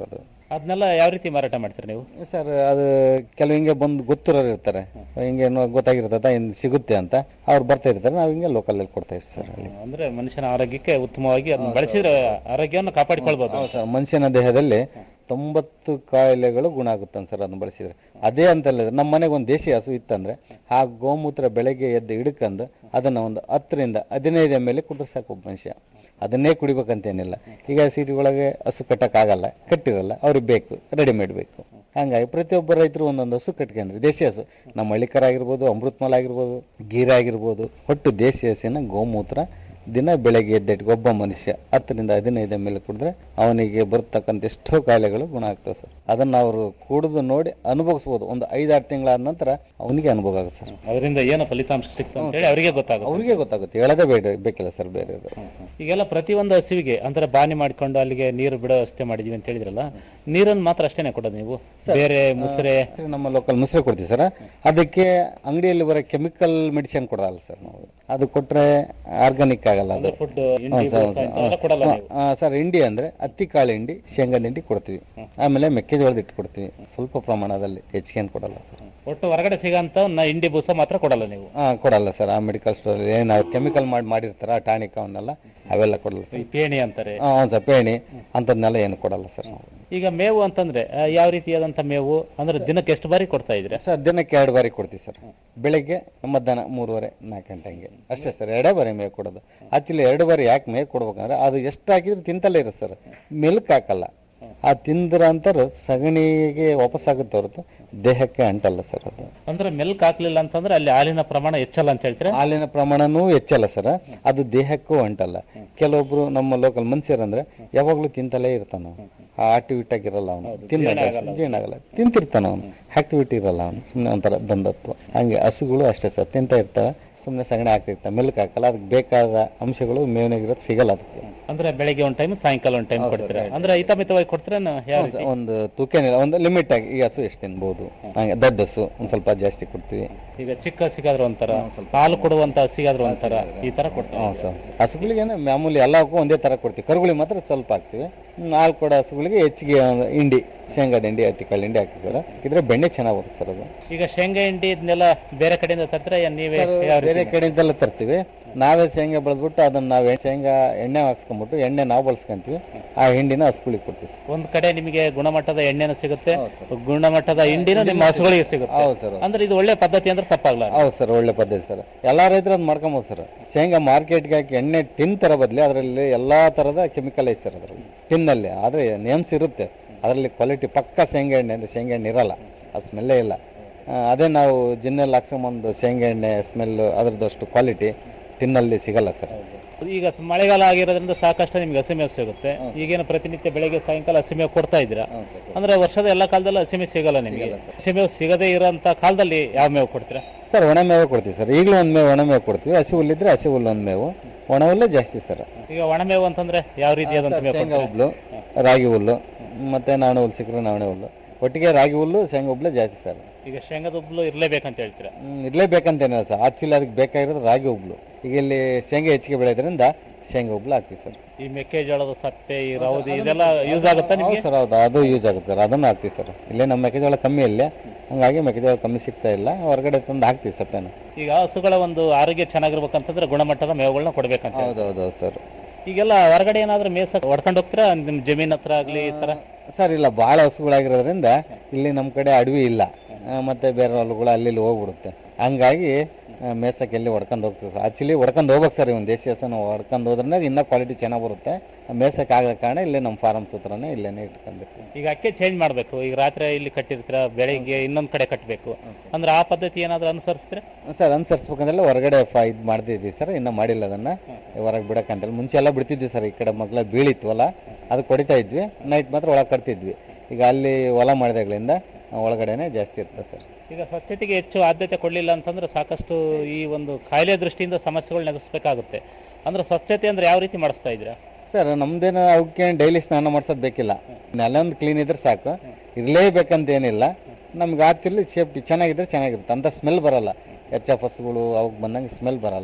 ಅದನ್ನೆಲ್ಲ ಯಾವ ರೀತಿ ಮಾರಾಟ ಮಾಡ್ತೀರಿ ನೀವು ಸರ್ ಅದು ಕೆಲವು ಹಿಂಗೆ ಬಂದು ಗೊತ್ತಿರೋರು ಇರ್ತಾರೆ ಹಿಂಗೆ ಏನೋ ಗೊತ್ತಾಗಿರ್ತದ ಇನ್ ಸಿಗುತ್ತೆ ಅಂತ ಅವ್ರು ಬರ್ತಾ ಇರ್ತಾರೆ ನಾವು ಹಿಂಗೆ ಲೋಕಲ್ ಅಲ್ಲಿ ಕೊಡ್ತಾ ಇರ್ತೀವಿ ಸರ್ ಅಲ್ಲಿ ಅಂದ್ರೆ ಮನುಷ್ಯನ ಆರೋಗ್ಯಕ್ಕೆ ಉತ್ತಮವಾಗಿ ಅದನ್ನ ಬಳಸಿದ್ರೆ ಆರೋಗ್ಯವನ್ನು ಕಾಪಾಡಿಕೊಳ್ಬಹುದು ಹೌದು ಸರ್ ಮನುಷ್ಯನ ದೇಹದಲ್ಲಿ ತೊಂಬತ್ತು ಕಾಯಿಲೆಗಳು ಗುಣ ಆಗುತ್ತೆ ಸರ್ ಅದನ್ನ ಬಳಸಿದ್ರೆ ಅದೇ ಅಂತಲ್ಲ ನಮ್ಮ ಮನೆಗೆ ಒಂದು ದೇಶಿ ಹಸು ಇತ್ತಂದ್ರೆ ಆ ಗೋಮೂತ್ರ ಬೆಳಗ್ಗೆ ಎದ್ದು ಹಿಡ್ಕೊಂಡು ಅದನ್ನ ಒಂದು ಹತ್ತರಿಂದ ಹದಿನೈದು ಎಮ್ ಎಲ್ ಕುಡಿದ್ರೆ ಸಾಕು ಒಬ್ಬ ಮನುಷ್ಯ ಅದನ್ನೇ ಕುಡಿಬೇಕಂತೇನಿಲ್ಲ ಈಗ ಸಿಟಿ ಒಳಗೆ ಹಸು ಕಟ್ಟಕ್ಕಾಗಲ್ಲ ಕಟ್ಟಿರಲ್ಲ ಅವ್ರಿಗೆ ಬೇಕು ರೆಡಿಮೇಡ್ ಬೇಕು ಹಂಗಾಗಿ ಪ್ರತಿಯೊಬ್ಬ ರೈತರು ಒಂದೊಂದು ಹಸು ಕಟ್ಕೊಂಡ್ರಿ ದೇಶಿ ಹಸು ನಮ್ಮ ಹಳ್ಳಿಕರ ಆಗಿರ್ಬೋದು ಅಮೃತಮಲ ಆಗಿರ್ಬೋದು ಗೀರ ಆಗಿರ್ಬೋದು ಒಟ್ಟು ದೇಶಿ ಹಸಿನ ಗೋಮೂತ್ರ ದಿನ ಬೆಳಗ್ಗೆ ಎದ್ದೆಟ್ಟಿಗೆ ಒಬ್ಬ ಮನುಷ್ಯ ಹತ್ತರಿಂದ ಹದಿನೈದು ಎಮ್ ಎಲ್ ಕುಡಿದ್ರೆ ಅವನಿಗೆ ಬರ್ತಕ್ಕಂಥ ಎಷ್ಟೋ ಕಾಯಿಲೆಗಳು ಗುಣ ಆಗ್ತವೆ ಸರ್ ಅದನ್ನ ಅವರು ಕುಡಿದು ನೋಡಿ ಅನುಭವಿಸ್ಬೋದು ಒಂದು ಐದಾರು ತಿಂಗಳಾದ ನಂತರ ಅವನಿಗೆ ಅನುಭವ ಆಗುತ್ತೆ ಸರ್ ಅದರಿಂದ ಏನು ಫಲಿತಾಂಶ ಸಿಕ್ತು ಅಂತ ಹೇಳಿ ಅವರಿಗೆ ಗೊತ್ತಾಗುತ್ತೆ ಅವ್ರಿಗೆ ಗೊತ್ತಾಗುತ್ತೆ ಹೇಳೋದೇ ಬೇಡ ಬೇಕಿಲ್ಲ ಸರ್ ಬೇರೆ ಈಗೆಲ್ಲ ಪ್ರತಿಯೊಂದು ಹಸುವಿಗೆ ಅಂದ್ರೆ ಬಾನಿ ಮಾಡ್ಕೊಂಡು ಅಲ್ಲಿಗೆ ನೀರು ಬಿಡೋ ವ್ಯವಸ್ಥೆ ಮಾಡಿದೀವಿ ಅಂತ ಹೇಳಿದ್ರಲ್ಲ ನೀರನ್ನು ಮಾತ್ರ ಅಷ್ಟೇನೆ ಕೊಡೋದು ನೀವು ಬೇರೆ ಮುಸ್ರೆ ನಮ್ಮ ಲೋಕಲ್ ಮುಸ್ರೆ ಕೊಡ್ತೀವಿ ಸರ್ ಅದಕ್ಕೆ ಅಂಗಡಿಯಲ್ಲಿ ಬರೋ ಕೆಮಿಕಲ್ ಮೆಡಿಸಿನ್ ಕೊಡಲ್ಲ ಸರ್ ನಾವು ಅದು ಕೊಟ್ರೆ ಆರ್ಗಾನಿಕ್ ಆಗಲ್ಲ ಅದು ಫುಡ್ ಹ್ಮ್, ಸರ್, ಹೌದು, ಸರ್. ಕೊಡಲ್ಲ ಹ್ಮ್, ಆ, ಸರ್ ಹಿಂಡಿ ಅಂದ್ರೆ ಹತ್ತಿ ಕಾಳು ಹಿಂಡಿ ಶೇಂಗಾದ ಹಿಂಡಿ ಕೊಡ್ತೀವಿ ಆಮೇಲೆ ಮೆಕ್ಕೆಜೋಳದ ಹಿಟ್ಟು ಕೊಡ್ತೀವಿ ಸ್ವಲ್ಪ ಪ್ರಮಾಣದಲ್ಲಿ ಹೆಚ್ಚಿಗೆ ಕೊಡಲ್ಲ ಸರ್ ಒಟ್ಟು ಹೊರಗಡೆ ಸಿಗಂತ ಇಂಡಿ ಬೂಸ ಮಾತ್ರ ಕೊಡಲ್ಲ ನೀವು ಹಾ ಕೊಡಲ್ಲ ಸರ್ ಆ ಮೆಡಿಕಲ್ ಸ್ಟೋರ್ ಏನು ಕೆಮಿಕಲ್ ಮಾಡಿ ಮಾಡಿರ್ತಾರ ಟಾನಿಕ್ ಅವನ್ನೆಲ್ಲ ಅವೆಲ್ಲ ಕೊಡಲ್ಲ ಈ ಸರ್ ಪೇಣಿ ಅಂತಾರೆ ಹಾ ಹೌದು ಸರ್ ಪೇಣಿ ಅಂಥದ್ನೆಲ್ಲ ಏನು ಕೊಡಲ್ಲ ಸರ್ ನಾವು ಈಗ ಮೇವು ಅಂತಂದ್ರೆ ಆ, ಯಾವ ರೀತಿಯಾದಂತ ಮೇವು ಅಂದ್ರೆ ದಿನಕ್ಕೆ ಎಷ್ಟು ಬಾರಿ ಕೊಡ್ತಾ ಇದ್ರೆ ಸರ್ ದಿನಕ್ಕೆ ಎರಡು ಬಾರಿ ಕೊಡ್ತೀವಿ ಸರ್ ಬೆಳಿಗ್ಗೆ ಮಧ್ಯಾಹ್ನ ಮೂರುವರೆ ನಾಲ್ಕು ಗಂಟೆ ಹಂಗೆ ಅಷ್ಟೇ ಸರ್ ಎರಡೇ ಬಾರಿ ಮೇವು ಕೊಡೋದು ಆಕ್ಚುಲಿ ಎರಡು ಬಾರಿ ಯಾಕೆ ಮೇವು ಕೊಡ್ಬೇಕಂದ್ರೆ ಅದು ಎಷ್ಟು ಹಾಕಿದ್ರು ತಿಂತಲೇ ಇರುತ್ತೆ ಸರ್ ಮಿಲ್ಕ್ ಹಾಕಲ್ಲ ಆ ತಿಂದ್ರ ಅಂತರ ಸಗಣಿಗೆ ವಾಪಸ್ ಆಗುತ್ತೆ ಹೊರತು ದೇಹಕ್ಕೆ ಅಂಟಲ್ಲ ಸರ್ ಅದು ಅಂದ್ರೆ ಮೆಲ್ಕ್ ಹಾಕ್ಲಿಲ್ಲ ಅಂತಂದ್ರೆ ಅಲ್ಲಿ ಹಾಲಿನ ಪ್ರಮಾಣ ಹೆಚ್ಚಲ್ಲ ಅಂತ ಹೇಳ್ತೀರಾ ಹಾಲಿನ ಪ್ರಮಾಣನೂ ಹೆಚ್ಚಲ್ಲ ಸರ್ ಅದು ದೇಹಕ್ಕೂ ಅಂಟಲ್ಲ ಕೆಲವೊಬ್ರು ನಮ್ಮ ಲೋಕಲ್ ಮನುಷ್ಯರಂದ್ರೆ ಯಾವಾಗ್ಲೂ ತಿಂತಲೇ ಇರ್ತಾನ ಆ ಆಕ್ಟಿವಿಟಿ ಇರಲ್ಲ ಅವನು ತಿನ್ನ ಜೀರ್ಣ ಆಗಲ್ಲ ತಿಂತಿರ್ತಾನ ಅವನು ಆಕ್ಟಿವಿಟಿ ಇರಲ್ಲ ಅವನು ಸುಮ್ಮನೆ ಒಂಥರ ದಂದತ್ವ ಹಂಗೆ ಹಸುಗಳು ಅಷ್ಟೇ ಸರ್ ತಿಂತ ಇರ್ತವೆ ಸುಮ್ಮನೆ ಸಗಣಿ ಹಾಕ್ತಿರ್ತಾವೆ ಮಿಲ್ಕ್ ಹಾಕಲ್ಲ ಅದಕ್ಕೆ ಬೇಕಾದ ಅಂಶಗಳು ಮೇವಿನಾಗಿರೋದು ಸಿಗಲ್ಲ ಅದಕ್ಕೆ ಅಂದ್ರೆ ಬೆಳಿಗ್ಗೆ ಒಂದ್ ಟೈಮ್ ಸಾಯಂಕಾಲ ಒಂದ್ ಟೈಮ್ ಕೊಡ್ತೀರಾ ಅಂದ್ರೆ ಹಿತಮಿತವಾಗಿ ಕೊಡ್ತೀರಾ ಯಾವ ಹೌದು ಸರ್, ಒಂದು ತೂಕ ಏನಿಲ್ಲ ಒಂದು ಲಿಮಿಟ್ ಆಗಿ ಈ ಹಸು ಎಷ್ಟು ತಿನ್ಬೋದು ಹಂಗೆ ದೊಡ್ಡ ಹಸು ಒಂದ್ ಸ್ವಲ್ಪ ಜಾಸ್ತಿ ಕೊಡ್ತೀವಿ ಈಗ ಚಿಕ್ಕ ಹಸಿಗಾದ್ರೂ ಒಂಥರ ಹಾಲು ಕೊಡುವಂತ ಹಸಿಗಾದ್ರೂ ಒಂಥರ ಈ ತರ ಕೊಡ್ತೀವಿ ಹೌದು ಸರ್ ಹಸುಗಳಿಗೆ ಏನು ಮಾಮೂಲಿ ಎಲ್ಲಕ್ಕೂ ಒಂದೇ ತರ ಕೊಡ್ತೀವಿ ಕರುಗಳಿಗೆ ಮಾತ್ರ ಸ್ವಲ್ಪ ಹಾಕ್ತಿವಿ ಹ್ಮ್, ಹಾಲು ಕೊಡೋ ಹಸುಗಳಿಗೆ ಹೆಚ್ಚಿಗೆ ಒಂದು ಹಿಂಡಿ ಶೇಂಗಾದ ಹಿಂಡಿ ಹತ್ತಿ ಕಾಳು ಹಿಂಡಿ ಹಾಕ್ತೀವಿ ಸರ್ ಇದ್ರೆ ಬೆಣ್ಣೆ ಚೆನ್ನಾಗಿ ಬರುತ್ತೆ ಸರ್ ಅದು ಈಗ ಶೇಂಗಾ ಹಿಂಡಿ ಇದನ್ನೆಲ್ಲ ಬೇರೆ ಕಡೆಯಿಂದ ತರ್ತೀರಾ ಏನ್ ನೀವೇ ಸರ್, ಯಾವ ರೀತಿ ಬೇರೆ ಕಡೆಯಿಂದೆಲ್ಲ ತರ್ತೀವಿ ನಾವೇ ಶೇಂಗಾ ಬೆಳೆದ್ಬಿಟ್ಟು ಅದನ್ನ ನಾವೇ ಶೇಂಗಾ ಎಣ್ಣೆ ಹಾಕ್ಸ್ಕೊಂಡ್ಬಿಟ್ಟು ಎಣ್ಣೆ ನಾವು ಬಳಸ್ಕೊಂತೀವಿ ಆ ಹಿಂಡಿನ ಹಸುಗಳಿಗೆ ಕೊಡ್ತೀವಿ ಒಂದ್ ಕಡೆ ನಿಮಗೆ ಗುಣಮಟ್ಟದ ಎಣ್ಣೆನೂ ಸಿಗುತ್ತೆ ಗುಣಮಟ್ಟದ ಹಿಂಡಿನೂ ನಿಮ್ಮ ಹಸುಗಳಿಗೆ ಸಿಗುತ್ತೆ ಹೌದು ಸರ್ ಅಂದ್ರೆ ಇದು ಒಳ್ಳೆ ಪದ್ಧತಿ ಅಂದ್ರೆ ತಪ್ಪಾಗ್ಲ ಹೌದು ಸರ್ ಒಳ್ಳೆ ಪದ್ಧತಿ ಸರ್ ಎಲ್ಲಾ ರೈತರು ಅದ್ ಮಾಡ್ಕೊಬೋದು ಸರ್ ಶೇಂಗಾ ಮಾರ್ಕೆಟ್ಗೆ ಹಾಕಿ ಎಣ್ಣೆ ಟಿನ್ ತರ ಬದಲಿ ಅದರಲ್ಲಿ ಎಲ್ಲಾ ತರದ ಕೆಮಿಕಲ್ ಐತೆ ಸರ್ ಅದರಲ್ಲಿ ಟಿನ್ ಅಲ್ಲಿ ಆದ್ರೆ ನೇಮ್ಸ್ ಇರುತ್ತೆ ಅದರಲ್ಲಿ ಕ್ವಾಲಿಟಿ ಪಕ್ಕ ಶೇಂಗಾ ಎಣ್ಣೆ ಅಂದ್ರೆ ಶೇಂಗಾ ಎಣ್ಣೆ ಇರಲ್ಲ ಅದು ಸ್ಮೆಲ್ಲೇ ಇಲ್ಲ ಆ, ಅದೇ ನಾವು ಜಿನ್ನಲ್ಲಿ ಹಾಕ್ಸ್ಕೊಂಬಂದು ಶೇಂಗಾ ಎಣ್ಣೆ ಸ್ಮೆಲ್ ಅದ್ರದ್ದು ಅಷ್ಟು ಕ್ವಾಲಿಟಿ ಟಿನ್ನಲ್ಲಿ ಸಿಗಲ್ಲ ಸರ್ ಈಗ ಸ- ಮಳೆಗಾಲ ಆಗಿರೋದ್ರಿಂದ ಸಾಕಷ್ಟು ನಿಮ್ಗೆ ಹಸಿಮೇವು ಸಿಗುತ್ತೆ ಈಗೇನು ಪ್ರತಿನಿತ್ಯ ಬೆಳಗ್ಗೆ ಸಾಯಂಕಾಲ ಹಸಿಮೇವು ಕೊಡ್ತಾ ಇದ್ದೀರಾ ಅಂದ್ರೆ ವರ್ಷದ ಎಲ್ಲಾ ಕಾಲದಲ್ಲೂ ಹಸಿಮೇವು ಸಿಗಲ್ಲ ನಿಮಗೆ ಹಸಿಮೇವು ಸಿಗದೇ ಇರೋಂತ ಕಾಲದಲ್ಲಿ ಯಾವ ಮೇವು ಕೊಡ್ತೀರಾ ಸರ್ ಒಣ ಮೇವು ಕೊಡ್ತೀವಿ ಸರ್ ಈಗಲೂ ಒಂದು ಮೇವು ಒಣ ಮೇವು ಕೊಡ್ತೀವಿ ಹಸಿ ಹುಲ್ಲಿದ್ರೆ ಹಸಿ ಹುಲ್ಲು ಒಂದು ಮೇವು ಒಣ ಹುಲ್ಲೇ ಜಾಸ್ತಿ ಸರ್ ಈಗ ಒಣಮೇವು ಅಂತಂದ್ರೆ ಯಾವ ರೀತಿಯಾದಂತ ಮೇವು ಶೇಂಗಾ ಕೊಡ್ತೀರಾ? ಹುಲ್ಲು ರಾಗಿ ಹುಲ್ಲು ಮತ್ತೆ ನಾಣೆ ಹುಲ್ಲು ಸಿಕ್ಕರೆ ನಾವಣೆ ಹುಲ್ಲು ಒಟ್ಟಿಗೆ ರಾಗಿ ಹುಲ್ಲು ಶೇಂಗಾ ಹುಲ್ಲು ಜಾಸ್ತಿ ಸರ್ ಈಗ ಶೇಂಗಾದ ಉಬ್ಲು ಇರ್ಲೇಬೇಕಂತ ಹೇಳ್ತೀರಾ ಹ್ಮ್, ಇರ್ಲೇಬೇಕಂತೇನಿಲ್ಲ ಸರ್ ಆಕ್ಚುಲಿ ಅದಕ್ಕೆ ಬೇಕಾಗಿರೋದು ರಾಗಿ ಹುಬ್ಳು ಈಗ ಇಲ್ಲಿ ಶೇಂಗಾ ಹೆಚ್ಚಿಗೆ ಬೆಳೆಯೋದ್ರಿಂದ ಶೇಂಗಾ ಹುಬ್ಳು ಹಾಕ್ತೀವಿ ಸರ್ ಈ ಮೆಕ್ಕೆಜೋಳದ ಸಪ್ಪೆ ಈ ರೌದಿ ಇದೆಲ್ಲ ಯೂಸ್ ಆಗುತ್ತಾ ನಿಮ್ಗೆ ಹೌದು ಸರ್ ಹೌದು ಅದು ಯೂಸ್ ಆಗುತ್ತೆ ಸರ್ ಅದನ್ನು ಹಾಕ್ತೀವಿ ಸರ್ ಇಲ್ಲೇ ನಮ್ಮ ಮೆಕ್ಕೆಜೋಳ ಕಮ್ಮಿ ಇಲ್ಲೇ ಹಂಗಾಗಿ ಮೆಕ್ಕೆಜೋಳ ಕಮ್ಮಿ ಸಿಗ್ತಾ ಇಲ್ಲ ಹೊರಗಡೆ ತಂದು ಹಾಕ್ತೀವಿ ಸಪ್ಪೆನ ಈಗ ಹಸುಗಳ ಒಂದು ಆರೋಗ್ಯ ಚೆನ್ನಾಗಿರ್ಬೇಕಂತಂದ್ರೆ ಗುಣಮಟ್ಟದ ಮೇವುಗಳನ್ನ ಕೊಡ್ಬೇಕಂತ ಹೌದು ಹೌದು ಹೌದು ಸರ್ ಈಗೆಲ್ಲ ಹೊರಗಡೆ ಏನಾದ್ರೂ ಮೇಸ ಹೊಡ್ಕೊಂಡು ಹೋಗ್ತೀರಾ ನಿಮ್ ಜಮೀನ್ ಹತ್ರ ಆಗ್ಲಿ ಈ ತರ ಸರ್ ಇಲ್ಲ ಭಾಳ ಹಸುಗಳಾಗಿರೋದ್ರಿಂದ ಇಲ್ಲಿ ನಮ್ಮ ಕಡೆ ಅಡವಿ ಇಲ್ಲ ಆ, ಮತ್ತೆ ಬೇರೆ ಹೊಲಗಳು ಅಲ್ಲಿ ಇಲ್ಲಿ ಹೋಗ್ಬಿಡುತ್ತೆ ಹಂಗಾಗಿ ಆ, ಮೇಸಕ್ಕೆ ಎಲ್ಲಿ ಹೊಡ್ಕೊಂಡು ಹೋಗ್ತೀವಿ ಆಕ್ಚುಲಿ ಹೊಡ್ಕೊಂಡು ಹೋಗ್ಬೇಕು ಸರ್ ಒಂದು ದೇಶಿ ಹಸು ನಾವು ಹೊಡ್ಕೊಂಡು ಹೋದ್ರೆ ಇನ್ನೂ ಕ್ವಾಲಿಟಿ ಚೆನ್ನಾಗಿ ಬರುತ್ತೆ ಮೇಸಕ್ಕೆ ಆಗದ ಕಾರಣ ಇಲ್ಲೇ ನಮ್ಮ ಫಾರಮ್ ಸೂತ್ರನೇ ಇಲ್ಲೇನೆ ಇಟ್ಕೊಂಡಿರ್ತೀವಿ ಈಗ ಅಕ್ಕೆ ಚೇಂಜ್ ಮಾಡ್ಬೇಕು ಈಗ ರಾತ್ರಿ ಇಲ್ಲಿ ಕಟ್ಟಿರ್ತೀರ ಬೆಳಿಗ್ಗೆ ಇನ್ನೊಂದ್ ಕಡೆ ಕಟ್ಟಬೇಕು ಅಂದ್ರೆ ಆ ಪದ್ಧತಿ ಏನಾದ್ರೂ ಅನುಸರಿಸಿದ್ರೆ ಸರ್ ಅನುಸರಿಸ್ಬೇಕಂದ್ರೆ ಹೊರಗಡೆ ಫ ಇದು ಮಾಡ್ತಿದ್ವಿ ಸರ್ ಇನ್ನೂ ಮಾಡಿಲ್ಲ ಅದನ್ನ ಹೊರಗೆ ಬಿಡಕ್ಕಂತಲ್ಲ ಮುಂಚೆ ಎಲ್ಲ ಬಿಡ್ತಿದ್ವಿ ಸರ್ ಈ ಕಡೆ ಮಗ್ಲ ಬೀಳಿತ್ವಲ್ಲ ಅದು ಕೊಡಿತಾ ಇದ್ವಿ ನೈಟ್ ಮಾತ್ರ ಒಳಗೆ ಕಟ್ತಿದ್ವಿ ಈಗ ಅಲ್ಲಿ ಹೊಲ ಮಾಡಿದಾಗ್ಲಿಂದ ಒಳಗಡೆನೆ ಜಾಸ್ತಿ ಇರ್ತದೆ ಸರ್ ಈಗ ಸ್ವಚ್ಛತೆಗೆ ಹೆಚ್ಚು ಆದ್ಯತೆ ಕೊಡ್ಲಿಲ್ಲ ಅಂತಂದ್ರೆ ಸಾಕಷ್ಟು ಈ ಒಂದು ಕಾಯಿಲೆ ದೃಷ್ಟಿಯಿಂದ ಸಮಸ್ಯೆಗಳು ಎದುರಿಸಬೇಕಾಗುತ್ತೆ ಅಂದ್ರೆ ಸ್ವಚ್ಛತೆ ಅಂದ್ರೆ ಯಾವ ರೀತಿ ಮಾಡಿಸ್ತಾ ಇದ್ದೀರಾ ಸರ್ ನಮ್ದೇನು ಅವಕ್ಕೆ ಡೈಲಿ ಸ್ನಾನ ಮಾಡ್ಸೋದು ಬೇಕಿಲ್ಲ ನೆಲೊಂದು ಕ್ಲೀನ್ ಇದ್ರೆ ಸಾಕು ಇರಲೇಬೇಕಂತ ಏನಿಲ್ಲ ನಮ್ಗೆ ಆಕ್ಚುಲಿ ಸೇಫ್ಟಿ ಚೆನ್ನಾಗಿದ್ರೆ ಚೆನ್ನಾಗಿರುತ್ತೆ ಅಂತ ಸ್ಮೆಲ್ ಬರಲ್ಲ ಎಚ್ ಎಫ್ ಹಸುಗಳು ಅವಕ್ಕೆ ಬಂದಂಗೆ ಸ್ಮೆಲ್ ಬರಲ್ಲ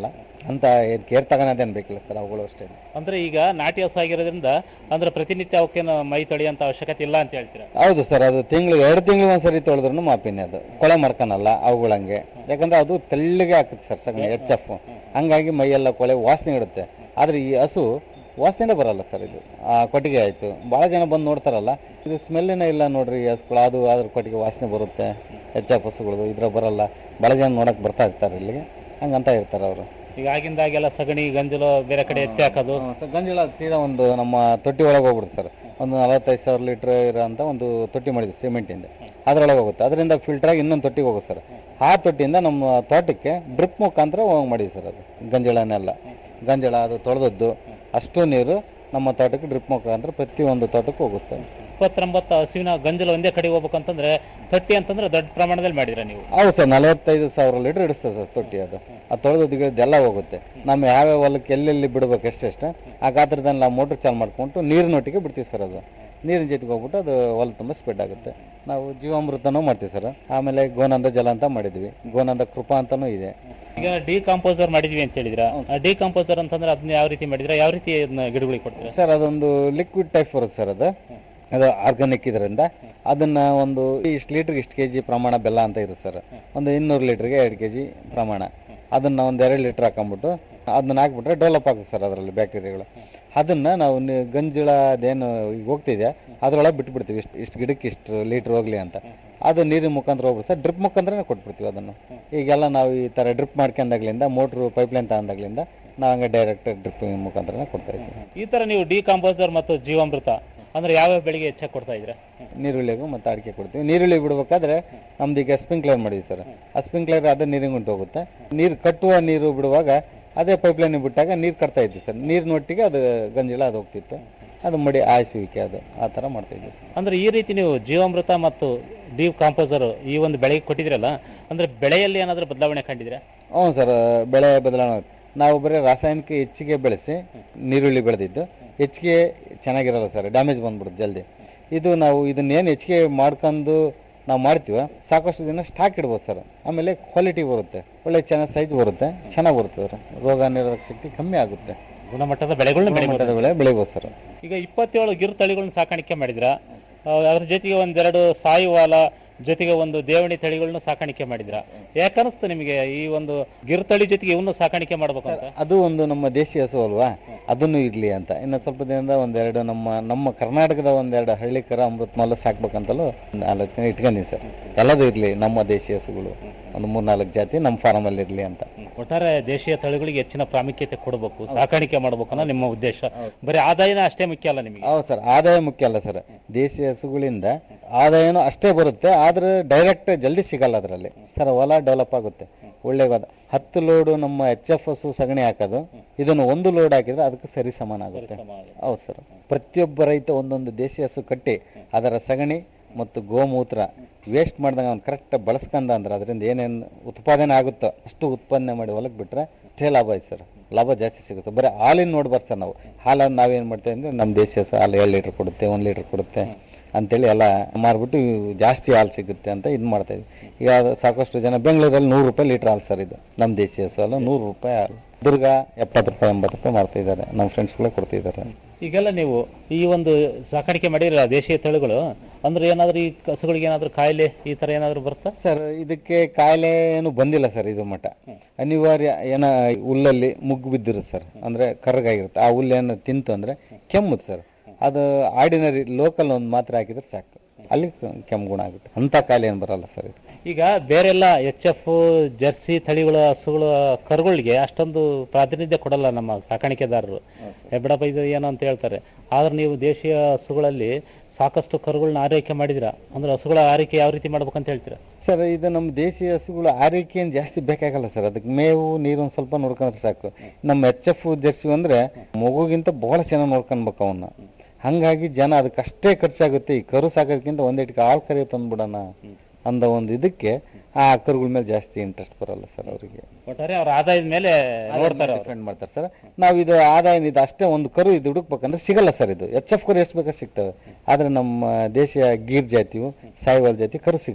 ಅಂತ ಏನ್ ಕೇರ್ ತಗೋಣದೇನ್ ಬೇಕಿಲ್ಲ ಸರ್ ಅವುಗಳು ಅಷ್ಟೇ ಅಂದ್ರೆ ಈಗ ನಾಟಿ ಹಸು ಆಗಿರೋದ್ರಿಂದ ಅಂದ್ರೆ ಪ್ರತಿನಿತ್ಯ ಅವಕ್ಕೇನು ಮೈ ತೊಳೆಯಂತ ಅವಶ್ಯಕತೆ ಇಲ್ಲ ಅಂತ ಹೇಳ್ತೀರಾ ಹೌದು ಸರ್ ಅದು ತಿಂಗಳು ಎರಡು ತಿಂಗಳು ಒಂದ್ಸರಿ ತೊಳೆದ್ರು ಮಾಪಿನೇ ಅದು ಕೊಳೆ ಮಾಡ್ಕೊನಲ್ಲ ಅವುಗಳಂಗೆ ಯಾಕಂದ್ರೆ ಅದು ತೆಳ್ಳಗೆ ಆಗ್ತದೆ ಸರ್ ಸಗಣಿ ಎಚ್ ಎಫ್ ಹಂಗಾಗಿ ಮೈಯೆಲ್ಲ ಕೊಳೆ ವಾಸನೆ ಇಡುತ್ತೆ ಆದ್ರೆ ಈ ಹಸು ವಾಸನೆ ಬರಲ್ಲ ಸರ್ ಇದು ಆ ಕೊಟ್ಟಿಗೆ ಆಯ್ತು ಬಹಳ ಜನ ಬಂದು ನೋಡ್ತಾರಲ್ಲ ಇದು ಸ್ಮೆಲ್ಲಿನ ಇಲ್ಲ ನೋಡ್ರಿ ಈ ಹಸುಗಳು ಅದು ಅದ್ರ ಕೊಟ್ಟಿಗೆ ವಾಸನೆ ಬರುತ್ತೆ ಎಚ್ ಎಫ್ ಹಸುಗಳು ಇದ್ರ ಬರಲ್ಲ ಬಹಳ ಜನ ನೋಡಕ್ ಬರ್ತಾ ಇರ್ತಾರೆ ಇಲ್ಲಿಗೆ ಹಂಗಂತ ಇರ್ತಾರೆ ಅವರು ಈಗ ಆಗಿಂದಾಗೆಲ್ಲ ಸಗಣಿ ಗಂಜಲು ಬೇರೆ ಕಡೆ ಎತ್ತಿ ಹಾಕೋದು ಗಂಜಲ ಸೀದಾ ಒಂದು ನಮ್ಮ ತೊಟ್ಟಿ ಒಳಗೆ ಹೋಗ್ಬಿಡುತ್ತೆ ಸರ್ ಒಂದು ನಲವತ್ತೈದು ಸಾವಿರ ಲೀಟರ್ ಇರೋಂಥ ಒಂದು ತೊಟ್ಟಿ ಮಾಡಿದ್ವಿ ಸಿಮೆಂಟಿಂದ ಅದರೊಳಗೆ ಹೋಗುತ್ತೆ ಅದರಿಂದ ಫಿಲ್ಟರ್ ಆಗಿ ಇನ್ನೊಂದು ತೊಟ್ಟಿಗೆ ಹೋಗುತ್ತೆ ಸರ್ ಆ ತೊಟ್ಟಿಯಿಂದ ನಮ್ಮ ತೋಟಕ್ಕೆ ಡ್ರಿಪ್ ಮುಖಾಂತರ ಹೋಗಿ ಮಾಡಿದ್ವಿ ಸರ್ ಅದು ಗಂಜಳನೆಲ್ಲ ಗಂಜಳ ಅದು ತೊಳೆದದ್ದು ಅಷ್ಟು ನೀರು ನಮ್ಮ ತೋಟಕ್ಕೆ ಡ್ರಿಪ್ ಮುಖಾಂತರ ಪ್ರತಿಯೊಂದು ತೋಟಕ್ಕೆ ಹೋಗುತ್ತೆ ಸರ್ ಇಪ್ಪತ್ತೊಂಬತ್ತು ಹಸುವಿನ ಗಂಜಲು ಒಂದೇ ಕಡೆ ಹೋಗ್ಬೇಕಂತಂದ್ರೆ ತೊಟ್ಟಿ ಅಂತಂದ್ರೆ ದೊಡ್ಡ ಪ್ರಮಾಣದಲ್ಲಿ ಮಾಡಿದ್ರ ನೀವು ಹೌದು ಸರ್ ನಲವತ್ತೈದು ಸಾವಿರ ಲೀಟರ್ ಇಡಿಸ್ತದೆ ಸರ್ ತೊಟ್ಟಿ ಅದು ಆ ತೊಳೆದು ಎಲ್ಲ ಹೋಗುತ್ತೆ ನಮ್ಮ ಯಾವ್ಯಾವ ಹೊಲಕ್ಕೆ ಎಲ್ಲೆಲ್ಲಿ ಬಿಡ್ಬೇಕು ಎಷ್ಟೆಷ್ಟು ಆ ಗಾತ್ರದಲ್ಲಿ ನಾವು ಮೋಟ್ರ್ ಚಾಲು ಮಾಡ್ಕೊಂಡು ನೀರಿನೊಟ್ಟಿಗೆ ಬಿಡ್ತೀವಿ ಸರ್ ಅದು ನೀರಿನ ಜೊತೆಗೆ ಹೋಗ್ಬಿಟ್ಟು ಅದು ಹೊಲ ತುಂಬ ಸ್ಪ್ರೆಡ್ ಆಗುತ್ತೆ ನಾವು ಜೀವಾಮೃತನೂ ಮಾಡ್ತೀವಿ ಸರ್ ಆಮೇಲೆ ಗೋನಂದ ಜಲ ಅಂತ ಮಾಡಿದ್ವಿ ಗೋನಂದ ಕೃಪಾ ಅಂತಾನೂ ಇದೆ ಈಗ ಡಿಕಾಂಪೋಸರ್ ಮಾಡಿದ್ವಿ ಅಂತ ಹೇಳಿದ್ರ ಡಿಕಾಂಪೋಸರ್ ಅಂತಂದ್ರೆ ಅದನ್ನ ಯಾವ ರೀತಿ ಮಾಡಿದ್ರ ಯಾವ ರೀತಿ ಅದನ್ನ ಗಿಡಗಳಿಗೆ ಕೊಡ್ತೀರಾ ಸರ್ ಅದೊಂದು ಲಿಕ್ವಿಡ್ ಟೈಪ್ ಬರುತ್ತೆ ಸರ್ ಅದು ಅದು ಆರ್ಗಾನಿಕ್ ಇದರಿಂದ ಅದನ್ನ ಒಂದು ಇಷ್ಟು ಲೀಟರ್ಗೆ ಇಷ್ಟು ಕೆಜಿ ಪ್ರಮಾಣ ಬೆಲ್ಲ ಅಂತ ಇರುತ್ತೆ ಸರ್ ಒಂದು ಇನ್ನೂರು ಲೀಟರ್ಗೆ ಎರಡು ಕೆಜಿ ಪ್ರಮಾಣ ಅದನ್ನ ಒಂದು ಎರಡು ಲೀಟರ್ ಹಾಕೊಂಡ್ಬಿಟ್ಟು ಅದನ್ನ ಹಾಕ್ಬಿಟ್ರೆ ಡೆವಲಪ್ ಆಗುತ್ತೆ ಸರ್ ಅದರಲ್ಲಿ ಬ್ಯಾಕ್ಟೀರಿಯಾಗಳು ಅದನ್ನ ನಾವು ನಿ- ಗಂಜಳ ಅದೇನು ಈಗ ಹೋಗ್ತಿದೆ ಅದ್ರೊಳಗೆ ಬಿಟ್ಬಿಡ್ತೀವಿ ಇಷ್ಟು ಇಷ್ಟು ಗಿಡಕ್ಕೆ ಇಷ್ಟು ಲೀಟರ್ ಹೋಗ್ಲಿ ಅಂತ ಅದು ನೀರಿನ ಮುಖಾಂತರ ಹೋಗ್ಬಿಡುತ್ತೆ ಸರ್ ಡ್ರಿಪ್ ಮುಖಾಂತರನೇ ಕೊಟ್ಬಿಡ್ತೀವಿ ಅದನ್ನು ಈಗೆಲ್ಲ ನಾವು ಈ ಥರ ಡ್ರಿಪ್ ಮಾಡ್ಕೊಂಡಾಗ್ಲಿಂದ ಮೋಟ್ರು ಪೈಪ್ಲೈನ್ ತಗೊಂಡಾಗ್ಲಿಂದ ನಾವು ಹಂಗೆ ಡೈರೆಕ್ಟ್ ಡ್ರಿಪ್ ಮುಖಾಂತರನೇ ಕೊಡ್ತಾ ಇದ್ದೀವಿ ಈ ತರ ನೀವು ಡಿಕಾಂಪೋಸರ್ ಮತ್ತು ಜೀವಾಮೃತ ಅಂದ್ರೆ ಯಾವ್ಯಾವ ಬೆಳೆಗೆ ಹೆಚ್ಚಾಗಿ ಕೊಡ್ತಾ ಇದ್ರ ನೀರುಳ್ಳಿಗೂ ಮತ್ತೆ ಅಡಿಕೆ ಕೊಡ್ತೀವಿ ನೀರುಳ್ಳಿ ಬಿಡ್ಬೇಕಾದ್ರೆ ನಮ್ದು ಈಗ ಸ್ಪ್ರಿಂಕ್ಲರ್ ಮಾಡಿದ್ವಿ ಸರ್ ಆ ಸ್ಪ್ರಿಂಕ್ಲರ್ ಅದೇ ನೀರಿಗೆ ಉಂಟು ಹೋಗುತ್ತೆ ನೀರು ಕಟ್ಟುವ ನೀರು ಬಿಡುವಾಗ ಅದೇ ಪೈಪ್ಲೈನ್ ಬಿಟ್ಟಾಗ ನೀರು ಕಟ್ತಾ ಇದ್ವಿ ಸರ್ ನೀರಿನೊಟ್ಟಿಗೆ ಅದು ಗಂಜಲ ಅದು ಹೋಗ್ತಿತ್ತು ಅದು ಮಡಿ ಆಯಿಸುವಿಕೆ ಅದು ಆ ಥರ ಮಾಡ್ತಾ ಇದ್ವಿ ಸರ್ ಅಂದ್ರೆ ಈ ರೀತಿ ನೀವು ಜೀವಾಮೃತ ಮತ್ತು ಡಿ ಕಾಂಪೋಸರ್ ಈ ಒಂದು ಬೆಳೆಗೆ ಕೊಟ್ಟಿದ್ರಲ್ಲ ಅಂದ್ರೆ ಬೆಳೆಯಲ್ಲಿ ಏನಾದ್ರೂ ಬದಲಾವಣೆ ಕಂಡಿದ್ರೆ ಹ್ಞೂ ಸರ್ ಬೆಳೆ ಬದಲಾವಣೆ ಆಗುತ್ತೆ. ನಾವು ಬರೀ ರಾಸಾಯನಿಕ ಹೆಚ್ಚಿಗೆ ಬೆಳೆಸಿ ನೀರುಳ್ಳಿ ಬೆಳೆದಿದ್ದು ಹೆಚ್ಚಿಗೆ ಚೆನ್ನಾಗಿರಲ್ಲ ಸರ್ ಡ್ಯಾಮೇಜ್ ಬಂದ್ಬಿಡುತ್ತೆ ಜಲ್ದಿ ಇದು ನಾವು ಇದನ್ನೇನು ಹೆಚ್ಚಿಗೆ ಮಾಡ್ಕೊಂಡು ನಾವು ಮಾಡ್ತೀವ ಸಾಕಷ್ಟು ದಿನ ಸ್ಟಾಕ್ ಇಡ್ಬೋದು ಸರ್ ಆಮೇಲೆ ಕ್ವಾಲಿಟಿ ಬರುತ್ತೆ ಒಳ್ಳೆ ಚೆನ್ನಾಗಿ ಸೈಜ್ ಬರುತ್ತೆ ಚೆನ್ನಾಗಿ ಬರುತ್ತೆ ಸರ್ ರೋಗ ನಿರೋಧಕ ಶಕ್ತಿ ಕಮ್ಮಿ ಆಗುತ್ತೆ ಗುಣಮಟ್ಟದ ಬೆಳೆಗಳನ್ನ ಗುಣಮಟ್ಟದ ಬೆಳೆ ಬೆಳಿಬೋದು ಸರ್ ಈಗ ಇಪ್ಪತ್ತೇಳು ಗಿರ್ ತಳಿಗಳನ್ನ ಸಾಕಾಣಿಕೆ ಮಾಡಿದ್ರ ಆ, ಅದ್ರ ಜೊತೆಗೆ ಒಂದೆರಡು ಸಾಯಿವಾಲ ಜೊತೆಗೆ ಒಂದು ದೇವಣಿ ತಳಿಗಳನ್ನ ಸಾಕಾಣಿಕೆ ಮಾಡಿದ್ರ ಯಾಕನ್ನಿಸ್ತು ನಿಮಗೆ ಈ ಒಂದು ಗಿರ್ ತಳಿ ಜೊತೆಗೆ ಇವನು ಸಾಕಾಣಿಕೆ ಮಾಡ್ಬೇಕು ಅಂತ ಅದು ಒಂದು ನಮ್ಮ ದೇಶಿ ಹಸು ಅಲ್ವಾ ಅದನ್ನು ಇರ್ಲಿ ಅಂತ ಇನ್ನು ಸ್ವಲ್ಪ ದಿನದಿಂದ ಒಂದೆರಡು ನಮ್ಮ ನಮ್ಮ ಕರ್ನಾಟಕದ ಒಂದೆರಡು ಹಳ್ಳಿಕರ ಅಮೃತ್ ಮಾಲ ಸಾಕ್ಬೇಕಂತಲೂ ಒಂದು ಆಲೋಚನೆ ಇಟ್ಕೊಂಡಿನಿ ಸರ್ ಎಲ್ಲದೂ ಇರ್ಲಿ ನಮ್ಮ ದೇಶಿ ಹಸುಗಳು ಒಂದು ಮೂರ್ನಾಲ್ಕು ಜಾತಿ ನಮ್ಮ ಫಾರ್ಮ್ ಅಲ್ಲಿ ಇರ್ಲಿ ಅಂತ ಒಟ್ಟಾರೆ ದೇಶೀಯ ತಳಿಗಳಿಗೆ ಹೆಚ್ಚಿನ ಪ್ರಾಮುಖ್ಯತೆ ಕೊಡಬೇಕು ಸಾಕಾಣಿಕೆ ಮಾಡ್ಬೇಕು ಅನ್ನೋ ನಿಮ್ಮ ಉದ್ದೇಶ ಬರೀ ಆದಾಯನ ಅಷ್ಟೇ ಮುಖ್ಯ ಅಲ್ಲ ನಿಮಗೆ ಹೌದು ಸರ್ ಆದಾಯ ಮುಖ್ಯ ಅಲ್ಲ ಸರ್ ದೇಶಿ ಹಸುಗಳಿಂದ ಆದಾಯನೂ ಅಷ್ಟೇ ಬರುತ್ತೆ ಆದ್ರೆ ಡೈರೆಕ್ಟ್ ಜಲ್ದಿ ಸಿಗಲ್ಲ ಅದರಲ್ಲಿ ಸರ್ ಹೊಲ ಡೆವಲಪ್ ಆಗುತ್ತೆ ಒಳ್ಳೆ ಗೊತ್ತ ಹತ್ತು ಲೋಡು ನಮ್ಮ ಎಚ್ ಎಫ್ ಹಸು ಸಗಣಿ ಹಾಕೋದು ಇದನ್ನು ಒಂದು ಲೋಡ್ ಹಾಕಿದ್ರೆ ಅದಕ್ಕೆ ಸರಿ ಸಮಾನ ಆಗುತ್ತೆ ಹೌದು ಸರ್ ಪ್ರತಿಯೊಬ್ಬ ರೈತ ಒಂದೊಂದು ದೇಶಿ ಹಸು ಕಟ್ಟಿ ಅದರ ಸಗಣಿ ಮತ್ತು ಗೋಮೂತ್ರ ವೇಸ್ಟ್ ಮಾಡ್ದಂಗೆ ಅವ್ನು ಕರೆಕ್ಟ್ ಬಳಸ್ಕೊಂಡ ಅಂದ್ರೆ ಅದರಿಂದ ಏನೇನು ಉತ್ಪಾದನೆ ಆಗುತ್ತೋ ಅಷ್ಟು ಉತ್ಪಾದನೆ ಮಾಡಿ ಹೊಲಕ್ಕೆ ಬಿಟ್ರೆ ಅಷ್ಟೇ ಲಾಭ ಐತೆ ಸರ್ ಲಾಭ ಜಾಸ್ತಿ ಸಿಗುತ್ತೆ ಬರೀ ಹಾಲಿನ ನೋಡ್ಬಾರ್ದು ಸರ್ ನಾವು ಹಾಲನ್ನು ನಾವೇನು ಮಾಡ್ತೇವೆ ಅಂದರೆ ನಮ್ಮ ದೇಶಿ ಹಸು ಹಾಲು ಎರಡು ಲೀಟ್ರ್ ಕೊಡುತ್ತೆ ಒಂದು ಲೀಟ್ರ್ ಕೊಡುತ್ತೆ ಅಂತೇಳಿ ಎಲ್ಲ ಮಾರ್ಬಿಟ್ಟು ಇವು ಜಾಸ್ತಿ ಹಾಲು ಸಿಗುತ್ತೆ ಅಂತ ಇದು ಮಾಡ್ತಾ ಇದ್ವಿ ಈಗ ಅದು ಸಾಕಷ್ಟು ಜನ ಬೆಂಗಳೂರಲ್ಲಿ ನೂರು ರೂಪಾಯಿ ಲೀಟ್ರ್ ಹಾಲು ಸರ್ ಇದು ನಮ್ಮ ದೇಶಿ ಹಸು ಹಾಲು ನೂರು ರೂಪಾಯಿ ಹಾಲು ದುರ್ಗ ಎಪ್ಪತ್ತು ರೂಪಾಯಿ ಎಂಬತ್ತು ರೂಪಾಯಿ ಮಾಡ್ತಾ ಇದ್ದಾರೆ ನಮ್ಮ ಫ್ರೆಂಡ್ಸ್ಗಳೇ ಕೊಡ್ತಿದ್ದಾರೆ ಈಗೆಲ್ಲ ನೀವು ಈ ಒಂದು ಸಾಕಾಣಿಕೆ ಮಾಡಿರಲ್ಲ ದೇಶೀಯ ತಳಿಗಳು ಅಂದ್ರೆ ಏನಾದ್ರೂ ಈ ಹಸುಗಳಿಗೆ ಏನಾದ್ರೂ ಕಾಯಿಲೆ ಈ ತರ ಏನಾದ್ರೂ ಬರುತ್ತಾ ಸರ್ ಇದಕ್ಕೆ ಕಾಯಿಲೆ ಏನು ಬಂದಿಲ್ಲ ಸರ್ ಇದು ಮಟ್ಟ ಅನಿವಾರ್ಯ ಏನ ಹುಲ್ಲಲ್ಲಿ ಮುಗ್ಗು ಬಿದ್ದಿರುತ್ತೆ ಸರ್ ಅಂದ್ರೆ ಕರ್ಗಾಗಿರುತ್ತೆ ಆ ಹುಲ್ಲೇನು ತಿಂತು ಅಂದ್ರೆ ಕೆಮ್ಮುತ್ತೆ ಸರ್ ಅದು ಆರ್ಡಿನರಿ ಲೋಕಲ್ ಒಂದು ಮಾತ್ರ ಹಾಕಿದ್ರೆ ಸಾಕು ಅಲ್ಲಿ ಕೆಮ್ಮು ಗುಣ ಆಗುತ್ತೆ ಅಂತ ಕಾಯಿಲೆ ಏನು ಬರಲ್ಲ ಸರ್ ಇದು ಈಗ ಬೇರೆಲ್ಲ ಎಚ್ ಎಫ್ ಜರ್ಸಿ ತಳಿಗಳ ಹಸುಗಳ ಕರುಗಳಿಗೆ ಅಷ್ಟೊಂದು ಪ್ರಾತಿನಿಧ್ಯ ಕೊಡಲ್ಲ ನಮ್ಮ ಸಾಕಾಣಿಕೆದಾರರು ಹೆಬ್ಬಡಪ್ಪ ಇದು ಏನೋ ಅಂತ ಹೇಳ್ತಾರೆ ಆದ್ರೆ ನೀವು ದೇಶೀಯ ಹಸುಗಳಲ್ಲಿ ಸಾಕಷ್ಟು ಕರುಗಳನ್ನ ಆರೈಕೆ ಮಾಡಿದಿರ ಅಂದ್ರೆ ಹಸುಗಳ ಆರೈಕೆ ಯಾವ ರೀತಿ ಮಾಡ್ಬೇಕಂತ ಹೇಳ್ತೀರಾ ಸರ್ ಇದು ನಮ್ಮ ದೇಶೀಯ ಹಸುಗಳು ಆರೈಕೆ ಏನು ಜಾಸ್ತಿ ಬೇಕಾಗಲ್ಲ ಸರ್ ಅದಕ್ಕೆ ಮೇವು ನೀರು ಒಂದು ಸ್ವಲ್ಪ ನೋಡ್ಕೊಂಡ್ರೆ ಸಾಕು ನಮ್ಮ ಎಚ್ ಎಫ್ ಜರ್ಸಿ ಅಂದ್ರೆ ಮಗುಗಿಂತ ಬಹಳ ಚೆನ್ನಾಗಿ ನೋಡ್ಕೊಳ್ಬೇಕು ಅವನ್ನ ಹಂಗಾಗಿ ಜನ ಅದಕ್ಕಷ್ಟೇ ಖರ್ಚಾಗುತ್ತೆ ಈ ಕರು ಸಾಕೋದಕ್ಕಿಂತ ಒಂದಿಟ್ಟಿಗೆ ಹಾಲು ಕರಿ ತಂದ್ಬಿಡೋಣ ಅಂದ ಒಂದು ಇದಕ್ಕೆ ಆ ಕರುಗಳ ಮೇಲೆ ಜಾಸ್ತಿ ಇಂಟ್ರೆಸ್ಟ್ ಬರಲ್ಲ ಸರ್ ಅವರಿಗೆ ಒಟ್ಟಾರೆ ಅವ್ರ ಆದಾಯದ ಮೇಲೆ ನೋಡ್ತಾರೆ ಅವ್ರು. ಡಿಪೆಂಡ್ ಮಾಡ್ತಾರೆ ಸರ್ ನಾವು ಇದು ಆದಾಯ ಇದು ಅಷ್ಟೇ ಒಂದು ಕರು ಇದು ಹುಡುಕ್ಬೇಕಂದ್ರೆ ಸಿಗಲ್ಲ ಸರ್ ಇದು ಎಚ್ ಎಫ್ ಕರು ಎಷ್ಟು ಬೇಕಾದ್ರೆ ಸಿಗ್ತವೆ ಆದ್ರೆ ನಮ್ಮ ದೇಶೀಯ ಗೀರ್ ಜಾತಿಯು ಸಾಯಿವಾಲ್ ಜಾತಿ ಕರು ಸಿಗಲ್ಲ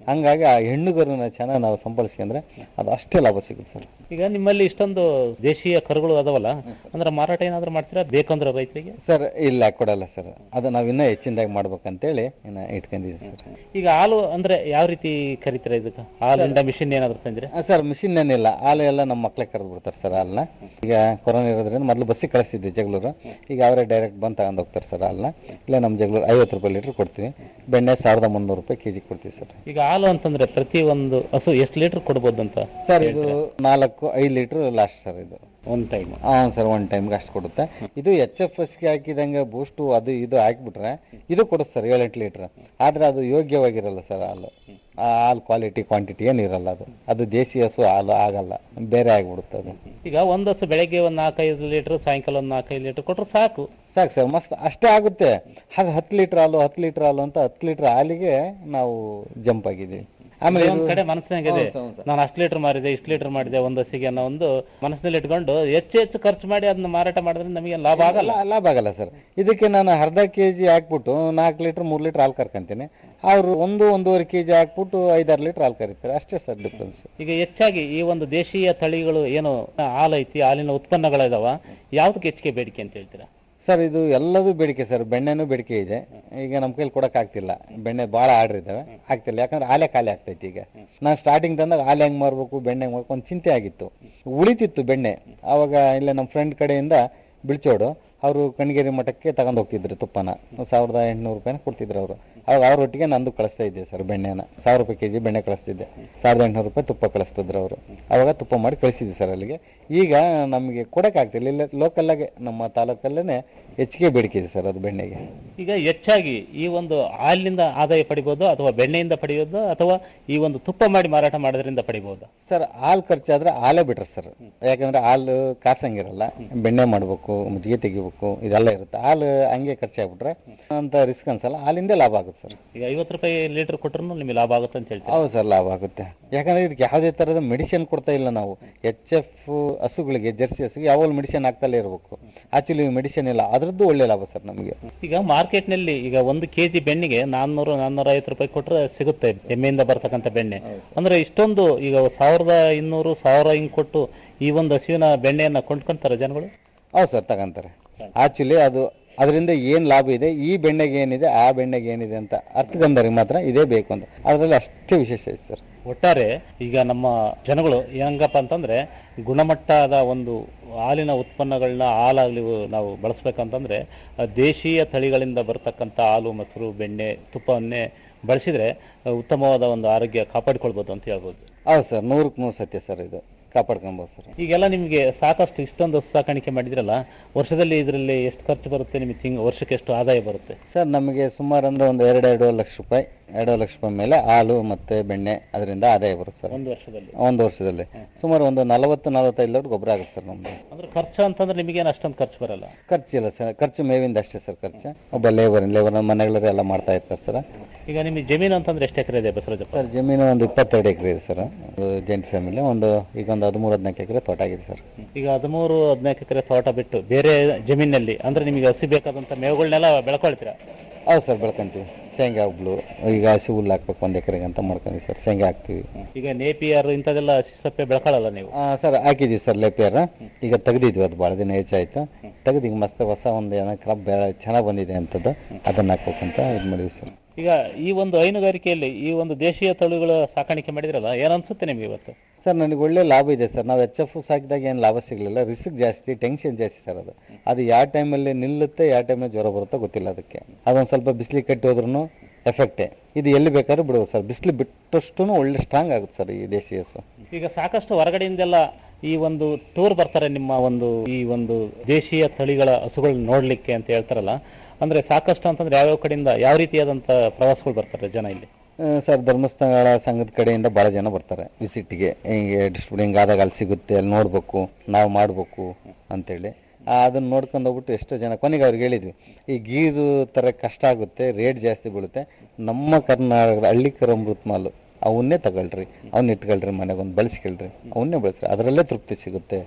ಹಂಗಾಗಿ ಆ ಹೆಣ್ಣುಗರುನ ಚೆನ್ನಾಗಿ ನಾವು ಸಂಪಾದಿಸ್ಕೊಂಡ್ರೆ ಅದು ಅಷ್ಟೇ ಲಾಭ ಸಿಗುತ್ತೆ ಸರ್ ಈಗ ನಿಮ್ಮಲ್ಲಿ ಇಷ್ಟೊಂದು ದೇಶೀಯ ಕರುಗಳು ಅದಾವಲ್ಲ ಅಂದ್ರೆ ಮಾರಾಟ ಏನಾದ್ರು ಮಾಡ್ತೀರಾ ಬೇಕಂದ್ರೆ ರೈತರಿಗೆ ಸರ್ ಇಲ್ಲ ಕೊಡಲ್ಲ ಸರ್ ಅದು ನಾವು ಇನ್ನೂ ಹೆಚ್ಚಿನದಾಗಿ ಮಾಡ್ಬೇಕಂತೇಳಿ ಇನ್ನು ಇಟ್ಕೊಂಡಿದ್ದೀವಿ ಸರ್ ಈಗ ಹಾಲು ಅಂದ್ರೆ ಯಾವ ರೀತಿ ಕರಿತೀರಾ ಇದಕ್ಕೆ ಹಾಲಿಂದ ಮಿಷಿನ್ ಏನಾದ್ರು ತಂದ್ರೆ ಆ, ಸರ್ ಮಿಷಿನ್ ಏನಿಲ್ಲ ಹಾಲು ಎಲ್ಲ ನಮ್ಮ ಮಕ್ಳೇ ಕರೆದು ಬಿಡ್ತಾರೆ ಸರ್ ಹಾಲನ್ನ ಈಗ ಕೊರೋನಾ ಇರೋದ್ರಿಂದ ಮೊದಲು ಬಸ್ಸಿಗೆ ಕಳಿಸ್ತಿದ್ವಿ ಜಗಳೂರು ಈಗ ಅವರೇ ಡೈರೆಕ್ಟ್ ಬಂದು ತಗೊಂಡು ಹೋಗ್ತಾರೆ ಸರ್ ಹಾಲನ್ನ ಇಲ್ಲ ನಮ್ಮ ಜಗಳೂರು ಐವತ್ತು ರೂಪಾಯಿ ಲೀಟ್ರ್ ಕೊಡ್ತೀವಿ ಬೆಣ್ಣೆ ಸಾವಿರದ ಮುನ್ನೂರು ರೂಪಾಯಿ ಕೆಜಿ ಕೊಡ್ತೀವಿ ಸರ್ ಈಗ ಹಾಲು ಅಂತಂದ್ರೆ ಪ್ರತಿ ಒಂದು ಹಸು ಎಷ್ಟು ಲೀಟರ್ ಕೊಡ್ಬೋದು ಅಂತ ಸರ್ ಇದು ನಾಲ್ಕು ಐದು ಲೀಟ್ರ್ ಲಾಸ್ಟ್ ಸರ್ ಇದು ಒಂದ್ ಟೈಮ್ ಹಾಂ ಸರ್ ಒನ್ ಟೈಮ್ಗೆ ಅಷ್ಟು ಕೊಡುತ್ತೆ ಇದು ಎಚ್ ಎಫ್ ಎಸ್ಗೆ ಹಾಕಿದಂಗೆ ಬೂಸ್ಟು ಅದು ಇದು ಹಾಕಿಬಿಟ್ರೆ ಇದು ಕೊಡುತ್ತೆ ಸರ್ ಏಳೆಂಟು ಲೀಟ್ರ್ ಆದರೆ ಅದು ಯೋಗ್ಯವಾಗಿರಲ್ಲ ಸರ್ ಹಾಲು ಆ ಹಾಲು ಕ್ವಾಲಿಟಿ ಕ್ವಾಂಟಿಟಿ ಏನಿರಲ್ಲ ಅದು ಅದು ದೇಸಿ ಹಸು ಹಾಲು ಆಗಲ್ಲ ಬೇರೆ ಆಗಿಬಿಡುತ್ತೆ ಅದು ಈಗ ಒಂದ್ ಹಸು ಬೆಳಗ್ಗೆ ಒಂದ್ ನಾಲ್ಕೈದು ಲೀಟರ್ ಸಾಯಂಕಾಲ ಒಂದ್ ನಾಲ್ಕೈದು ಲೀಟರ್ ಕೊಟ್ರೆ ಸಾಕು ಸಾಕು ಸರ್ ಮಸ್ತ್ ಅಷ್ಟೇ ಆಗುತ್ತೆ ಆದ್ರೆ ಹತ್ತು ಲೀಟ್ರ್ ಹಾಲು ಹತ್ತು ಲೀಟ್ರ್ ಹಾಲು ಅಂತ ಹತ್ತು ಲೀಟ್ರ್ ಹಾಲಿಗೆ ನಾವು ಜಂಪ್ ಆಗಿದ್ದೀವಿ ಆಮೇಲೆ ಒಂದ್ ಇದು- ಕಡೆ ಮನಸ್ಸಿನಾಗಿದೆ ಹೌದು ಸರ್, ಹೌದು ಸರ್. ನಾನು ಅಷ್ಟು ಲೀಟರ್ ಮಾರಿದೆ ಇಷ್ಟು ಲೀಟರ್ ಮಾಡಿದೆ ಒಂದ್ ಹಸಿಗೆ ಅನ್ನೋ ಒಂದು ಮನಸ್ಸಿನಲ್ಲಿ ಇಟ್ಕೊಂಡು ಹೆಚ್ಚು ಹೆಚ್ಚು ಖರ್ಚು ಮಾಡಿ ಅದನ್ನ ಮಾರಾಟ ಮಾಡಿದ್ರೆ ನಮಗೆ ಲಾಭ ಆಗಲ್ಲ ಲಾ- ಲಾಭ ಆಗಲ್ಲ ಸರ್ ಇದಕ್ಕೆ ನಾನು ಅರ್ಧ ಕೆ ಜಿ ಹಾಕ್ಬಿಟ್ಟು ನಾಲ್ಕು ಲೀಟ್ರ್ ಮೂರು ಲೀಟ್ರ್ ಹಾಲು ಕರ್ಕೊಂತೀನಿ ಅವರು ಒಂದು ಒಂದೂವರೆ ಕೆ ಜಿ ಹಾಕ್ಬಿಟ್ಟು ಐದಾರು ಲೀಟ್ರ್ ಹಾಲು ಕರೀತಾರೆ ಅಷ್ಟೇ ಸರ್ ಡಿಫ್ರೆನ್ಸ್ ಈಗ ಹೆಚ್ಚಾಗಿ ಈ ಒಂದು ದೇಶೀಯ ತಳಿಗಳು ಏನು ಹಾಲು ಐತಿ ಹಾಲಿನ ಉತ್ಪನ್ನಗಳಿದಾವ ಯಾವ್ದಕ್ಕೆ ಹೆಚ್ಚಿಗೆ ಬೇಡಿಕೆ ಅಂತ ಹೇಳ್ತೀರಾ ಸರ್ ಇದು ಎಲ್ಲದೂ ಬೇಡಿಕೆ ಸರ್ ಬೆಣ್ಣೆನೂ ಬೇಡಿಕೆ ಇದೆ ಈಗ ನಮ್ಮ ಕೈಲಿ ಕೊಡಕ್ ಆಗ್ತಿಲ್ಲ ಬೆಣ್ಣೆ ಭಾಳ ಆರ್ಡರ್ ಇದ್ದಾವೆ ಆಗ್ತಿಲ್ಲ ಯಾಕಂದ್ರೆ ಹಾಲೆ ಖಾಲಿ ಆಗ್ತೈತಿ ಈಗ ನಾನು ಸ್ಟಾರ್ಟಿಂಗ್ ತಂದಾಗ ಹಾಲು ಹೆಂಗ್ ಮಾರ್ಬೇಕು ಬೆಣ್ಣೆ ಹೆಂಗ್ ಮಾರ್ಬೇಕು ಒಂದು ಚಿಂತೆ ಆಗಿತ್ತು ಉಳಿತಿತ್ತು ಬೆಣ್ಣೆ ಆವಾಗ ಇಲ್ಲ ನಮ್ಮ ಫ್ರೆಂಡ್ ಕಡೆಯಿಂದ ಬಿಳ್ಚೋಡು ಅವರು ಕಣ್ಗೇರಿ ಮಠಕ್ಕೆ ತಗೊಂಡು ಹೋಗ್ತಿದ್ರು ತುಪ್ಪನ ಸಾವಿರದ ಎಂಟುನೂರು ರೂಪಾಯಿನ ಕೊಡ್ತಿದ್ರು ಅವರು ಅವಾಗ ಅವ್ರ ಒಟ್ಟಿಗೆ ನಂದು ಕಳಿಸ್ತಾ ಇದ್ದೆ ಸರ್ ಬೆಣ್ಣೆನ ಸಾವಿರ ರೂಪಾಯಿ ಕೆಜಿ ಬೆಣ್ಣೆ ಕಳಿಸ್ತಿದ್ದೆ ಸಾವಿರದ ಎಂಟುನೂರು ರೂಪಾಯಿ ತುಪ್ಪ ಕಳಿಸ್ತಿದ್ರು ಅವರು ಅವಾಗ ತುಪ್ಪ ಮಾಡಿ ಕಳಿಸಿದ್ದೆ ಸರ್ ಅಲ್ಲಿಗೆ ಈಗ ನಮಗೆ ಕೊಡೋಕ್ಕಾಗ್ತಿಲ್ಲ ಇಲ್ಲ ಲೋಕಲ್ಲಾಗೆ ನಮ್ಮ ತಾಲೂಕಲ್ಲೇ ಹೆಚ್ಚಿಗೆ ಬೇಡಿಕೆ ಇದೆ ಸರ್ ಅದು ಬೆಣ್ಣೆಗೆ ಈಗ ಹೆಚ್ಚಾಗಿ ಈ ಒಂದು ಹಾಲಿನಿಂದ ಆದಾಯ ಪಡಿಬಹುದು ಅಥವಾ ಬೆಣ್ಣೆಯಿಂದ ಪಡೆಯೋದು ಅಥವಾ ಈ ಒಂದು ತುಪ್ಪ ಮಾಡಿ ಮಾರಾಟ ಮಾಡೋದ್ರಿಂದ ಪಡಿಬಹುದು ಸರ್ ಹಾಲು ಖರ್ಚಾದ್ರೆ ಹಾಲೇ ಬಿಟ್ರೆ ಸರ್ ಯಾಕಂದ್ರೆ ಹಾಲು ಕಾಸಂಗಿರಲ್ಲ ಬೆಣ್ಣೆ ಮಾಡ್ಬೇಕು ಮಜ್ಜಿಗೆ ತೆಗಿಬೇಕು ಇದೆಲ್ಲ ಇರುತ್ತೆ ಹಾಲು ಹಂಗೆ ಖರ್ಚಾಗ್ಬಿಟ್ರೆ ಅಂತ ರಿಸ್ಕ್ ಅನ್ಸಲ್ಲ ಹಾಲಿಂದ ಲಾಭ ಆಗುತ್ತೆ ಸರ್ ಈಗ ಐವತ್ತು ರೂಪಾಯಿ ಲೀಟರ್ ಕೊಟ್ಟರು ನಿಮಗೆ ಲಾಭ ಆಗುತ್ತೆ ಅಂತ ಹೇಳ್ತೀವಿ ಹೌದು ಸರ್ ಲಾಭ ಆಗುತ್ತೆ ಯಾಕಂದ್ರೆ ಇದಕ್ಕೆ ಯಾವುದೇ ತರದ ಮೆಡಿಸಿನ್ ಕೊಡ್ತಾ ಇಲ್ಲ ನಾವು ಎಚ್ ಎಫ್ ಹಸುಗಳಿಗೆ ಜರ್ಸಿ ಹಸುಗೆ ಯಾವಾಗಲೂ ಮೆಡಿಸಿನ್ ಹಾಕ್ತಲೇ ಇರಬೇಕು ಆಕ್ಚುಲಿ ಮೆಡಿಸಿನ್ ಇಲ್ಲ ಅದ್ರದ್ದು ಒಳ್ಳೆ ಲಾಭ ಸರ್ ನಮಗೆ ಈಗ ಮಾರ್ಕೆಟ್ ನಲ್ಲಿ ಈಗ ಒಂದು ಕೆಜಿ ಬೆಣ್ಣೆಗೆ ನಾನ್ನೂರು ನಾನ್ನೂರ ಐವತ್ತು ರೂಪಾಯಿ ಕೊಟ್ರೆ ಸಿಗುತ್ತೆ ಎಮ್ಮೆಯಿಂದ ಬರ್ತಕ್ಕಂಥ ಬೆಣ್ಣೆ ಅಂದ್ರೆ ಇಷ್ಟೊಂದು ಈಗ ಸಾವಿರದ ಇನ್ನೂರು ಸಾವಿರ ಹಿಂಗ್ ಕೊಟ್ಟು ಈ ಒಂದು ಹಸುವಿನ ಬೆಣ್ಣೆಯನ್ನ ಕೊಂಡ್ಕೊಂತಾರೆ ಜನಗಳು ಹೌದು ಸರ್ ತಗೊಂತಾರೆ ಆಕ್ಚುಲಿ ಅದು ಅದರಿಂದ ಏನ್ ಲಾಭ ಇದೆ ಈ ಬೆಣ್ಣೆಗೆ ಏನಿದೆ ಆ ಬೆಣ್ಣೆಗೆ ಏನಿದೆ ಅಂತ ಅರ್ಥಗಂಧರಿಗೆ ಮಾತ್ರ ಇದೇ ಬೇಕು ಅಂತ ಅದರಲ್ಲಿ ಅಷ್ಟೇ ವಿಶೇಷ ಇದೆ ಸರ್ ಒಟ್ಟಾರೆ ಈಗ ನಮ್ಮ ಜನಗಳು ಹೆಂಗಪ್ಪ ಅಂತಂದ್ರೆ ಗುಣಮಟ್ಟದ ಒಂದು ಹಾಲಿನ ಉತ್ಪನ್ನಗಳನ್ನ ಹಾಲಾಗ್ಲಿ ನಾವು ಬಳಸ್ಬೇಕಂತಂದ್ರೆ ಆ ದೇಶೀಯ ತಳಿಗಳಿಂದ ಬರ್ತಕ್ಕಂಥ ಹಾಲು ಮೊಸರು ಬೆಣ್ಣೆ ತುಪ್ಪವನ್ನೇ ಬಳಸಿದ್ರೆ ಆ, ಉತ್ತಮವಾದ ಒಂದು ಆರೋಗ್ಯ ಕಾಪಾಡಿಕೊಳ್ಬೋದು ಅಂತ ಹೇಳ್ಬೋದು ಹೌದು ಸರ್ ನೂರಕ್ಕೆ ನೂರು ಸತ್ಯ ಸರ್ ಇದು ಕಾಪಾಡ್ಕೊಬೋದು ಸರ್ ಈಗೆಲ್ಲ ನಿಮಗೆ ಸಾಕಷ್ಟು ಇಷ್ಟೊಂದು ಹಸು ಸಾಕಾಣಿಕೆ ಮಾಡಿದ್ರಲ್ಲ ವರ್ಷದಲ್ಲಿ ಇದರಲ್ಲಿ ಎಷ್ಟು ಖರ್ಚು ಬರುತ್ತೆ ನಿಮಗೆ ತಿಂಗ್ ವರ್ಷಕ್ಕೆ ಎಷ್ಟು ಆದಾಯ ಬರುತ್ತೆ ಸರ್ ನಮಗೆ ಸುಮಾರು ಅಂದ್ರೆ ಒಂದು ಎರಡೆರಡು ಲಕ್ಷ ರೂಪಾಯಿ ಎರಡು ಲಕ್ಷ ರೂಪಾಯಿ ಮೇಲೆ ಹಾಲು ಮತ್ತೆ ಬೆಣ್ಣೆ ಅದರಿಂದ ಆದಾಯ ಬರುತ್ತೆ ಸರ್ ಒಂದು ವರ್ಷದಲ್ಲಿ ಒಂದು ವರ್ಷದಲ್ಲಿ ಸುಮಾರು ಒಂದು ನಲವತ್ತು ನಲವತ್ತೈದು ಲೋಡ್ ಗೊಬ್ಬರ ಆಗುತ್ತೆ ಸರ್ ನಮ್ದು ಅಂದ್ರೆ ಖರ್ಚು ಅಂತಂದ್ರೆ ನಿಮಗೇನು ಅಷ್ಟೊಂದು ಖರ್ಚು ಬರಲ್ಲ ಖರ್ಚಿಲ್ಲ ಸರ್ ಖರ್ಚು ಮೇವಿಂದ ಅಷ್ಟೇ ಸರ್ ಖರ್ಚು ಒಬ್ಬ ಲೇಬರ್ ಲೇಬರ್ ಮನೆಗಳಲ್ಲಿ ಎಲ್ಲ ಮಾಡ್ತಾ ಇರ್ತಾರೆ ಸರ್ ಈಗ ನಿಮಗೆ ಜಮೀನು ಅಂತಂದ್ರೆ ಎಷ್ಟು ಎಕರೆ ಇದೆ ಬಸವರಾಜಪ್ಪ ಸರ್ ಜಮೀನು ಒಂದು ಇಪ್ಪತ್ತೆರಡು ಎಕರೆ ಇದೆ ಸರ್ ಜೈಂಟ್ ಫ್ಯಾಮಿಲಿ ಒಂದು ಈಗ ಒಂದು ಹದಿಮೂರು ಹದಿನಾಲ್ಕು ಎಕರೆ ತೋಟ ಆಗಿದೆ ಸರ್ ಈಗ ಹದಿಮೂರು ಹದಿನಾಲ್ಕು ಎಕರೆ ತೋಟ ಬಿಟ್ಟು ಬೇರೆ ಜಮೀನಲ್ಲಿ ಅಂದ್ರೆ ನಿಮಗೆ ಹಸಿ ಬೇಕಾದಂತ ಮೇವುಗಳನ್ನೆಲ್ಲ ಬೆಳ್ಕೊಳ್ತೀರಾ ಹೌದು ಸರ್ ಬೆಳ್ಕೊಂತೀವಿ ಶೇಂಗಾ ಹುಬ್ಳು ಈಗ ಹಸಿ ಹುಲ್ಲು ಹಾಕ್ಬೇಕು ಒಂದು ಎಕರೆಗೆ ಅಂತ ಮಾಡ್ಕೊಂತೀವಿ ಸರ್ ಶೇಂಗಾ ಹಾಕ್ತೀವಿ ಈಗ ನೇಪಿಯರ್ ಇಂಥದೆಲ್ಲ ಹಸಿ ಸಪ್ಪೆ ಬೆಳ್ಕೊಳ್ಳಲ್ಲ ನೀವು ಆ, ಸರ್ ಹಾಕಿದೀವಿ ಸರ್ ಲೇಪಿಯರ್ ಈಗ ತೆಗ್ದಿದ್ವಿ ಅದು ಭಾಳ ದಿನ ಹೆಚ್ಚಾಯ್ತು ತೆಗೆದು ಈಗ ಮಸ್ತ್ ಹೊಸ ಒಂದು ಏನೋ ಕ್ರಾಪ್ ಬೆಳೆ ಚೆನ್ನಾಗಿ ಬಂದಿದೆ ಅಂತದ್ದು ಅದನ್ನ ಹಾಕ್ಬೇಕಂತ ಇದು ಮಾಡಿದ್ವಿ ಸರ್ ಈಗ ಈ ಒಂದು ಹೈನುಗಾರಿಕೆಯಲ್ಲಿ ಈ ಒಂದು ದೇಶೀಯ ತಳಿಗಳ ಸಾಕಾಣಿಕೆ ಮಾಡಿದ್ರಲ್ಲ ಏನನ್ಸುತ್ತೆ ನಿಮಗೆ ಇವತ್ತು ಸರ್ ನನಗೆ ಒಳ್ಳೆ ಲಾಭ ಇದೆ ಸರ್ ನಾವು ಎಚ್ ಎಫ್ ಸಾಕಿದಾಗ ಏನು ಲಾಭ ಸಿಗಲಿಲ್ಲ ರಿಸ್ಕ್ ಜಾಸ್ತಿ ಟೆನ್ಷನ್ ಜಾಸ್ತಿ ಸರ್ ಅದು ಅದು ಯಾವ ಟೈಮಲ್ಲಿ ನಿಲ್ಲುತ್ತೆ ಯಾವ ಟೈಮಲ್ಲಿ ಜ್ವರ ಬರುತ್ತೋ ಗೊತ್ತಿಲ್ಲ ಅದಕ್ಕೆ ಅದೊಂದು ಸ್ವಲ್ಪ ಬಿಸಿಲಿಗೆ ಕಟ್ಟಿ ಹೋದ್ರೂ ಎಫೆಕ್ಟೇ ಇದು ಎಲ್ಲಿ ಬೇಕಾದ್ರೂ ಬಿಡ್ಬೋದು ಸರ್ ಬಿಸಿಲು ಬಿಟ್ಟಷ್ಟು ಒಳ್ಳೆ ಸ್ಟ್ರಾಂಗ್ ಆಗುತ್ತೆ ಸರ್ ಈ ದೇಶಿ ಹಸು ಈಗ ಸಾಕಷ್ಟು ಹೊರಗಡೆಯಿಂದೆಲ್ಲ ಈ ಒಂದು ಟೂರ್ ಬರ್ತಾರೆ ನಿಮ್ಮ ಒಂದು ಈ ಒಂದು ದೇಶೀಯ ತಳಿಗಳ ಹಸುಗಳನ್ನ ನೋಡ್ಲಿಕ್ಕೆ ಅಂತ ಹೇಳ್ತಾರಲ್ಲ ಅಂದ್ರೆ ಸಾಕಷ್ಟು ಅಂತಂದ್ರೆ ಯಾವ್ಯಾವ ಕಡೆಯಿಂದ ಯಾವ ರೀತಿಯಾದಂತ ಪ್ರವಾಸಗಳು ಬರ್ತಾರೆ ಜನ ಇಲ್ಲಿ ಆ, ಸರ್ ಧರ್ಮಸ್ಥಳ ಸಂಘದ ಕಡೆಯಿಂದ ಭಾಳ ಜನ ಬರ್ತಾರೆ ವಿಸಿಟ್ಗೆ ಹಿಂಗೆ ಡಿಸ್ಟ್ರಿಬ್ಯೂಟಿಂಗ್ ಆದಾಗ ಅಲ್ಲಿ ಸಿಗುತ್ತೆ ಅಲ್ಲಿ ನೋಡ್ಬೇಕು ನಾವು ಮಾಡಬೇಕು ಅಂತೇಳಿ ಆ, ಅದನ್ನ ನೋಡ್ಕೊಂಡು ಹೋಗ್ಬಿಟ್ಟು ಎಷ್ಟೋ ಜನ ಕೊನೆಗೆ ಅವ್ರಿಗೆ ಹೇಳಿದ್ವಿ ಈ ಗೀರು ಥರ ಕಷ್ಟ ಆಗುತ್ತೆ ರೇಟ್ ಜಾಸ್ತಿ ಬೀಳುತ್ತೆ ನಮ್ಮ ಕರ್ನಾಟಕದ ಹಳ್ಳಿ ಕರಮೃತ್ ಮಾಲು ಅವನ್ನೇ ತಗೊಳ್ರಿ ಅವನ್ನ ಇಟ್ಕೊಳ್ರಿ ಮನೆಗೆ ಒಂದು ಬಳಸ್ಕೊಳ್ರಿ ಅವನ್ನೇ ಬಳಸ್ರಿ ಅದರಲ್ಲೇ ತೃಪ್ತಿ ಸಿಗುತ್ತೆ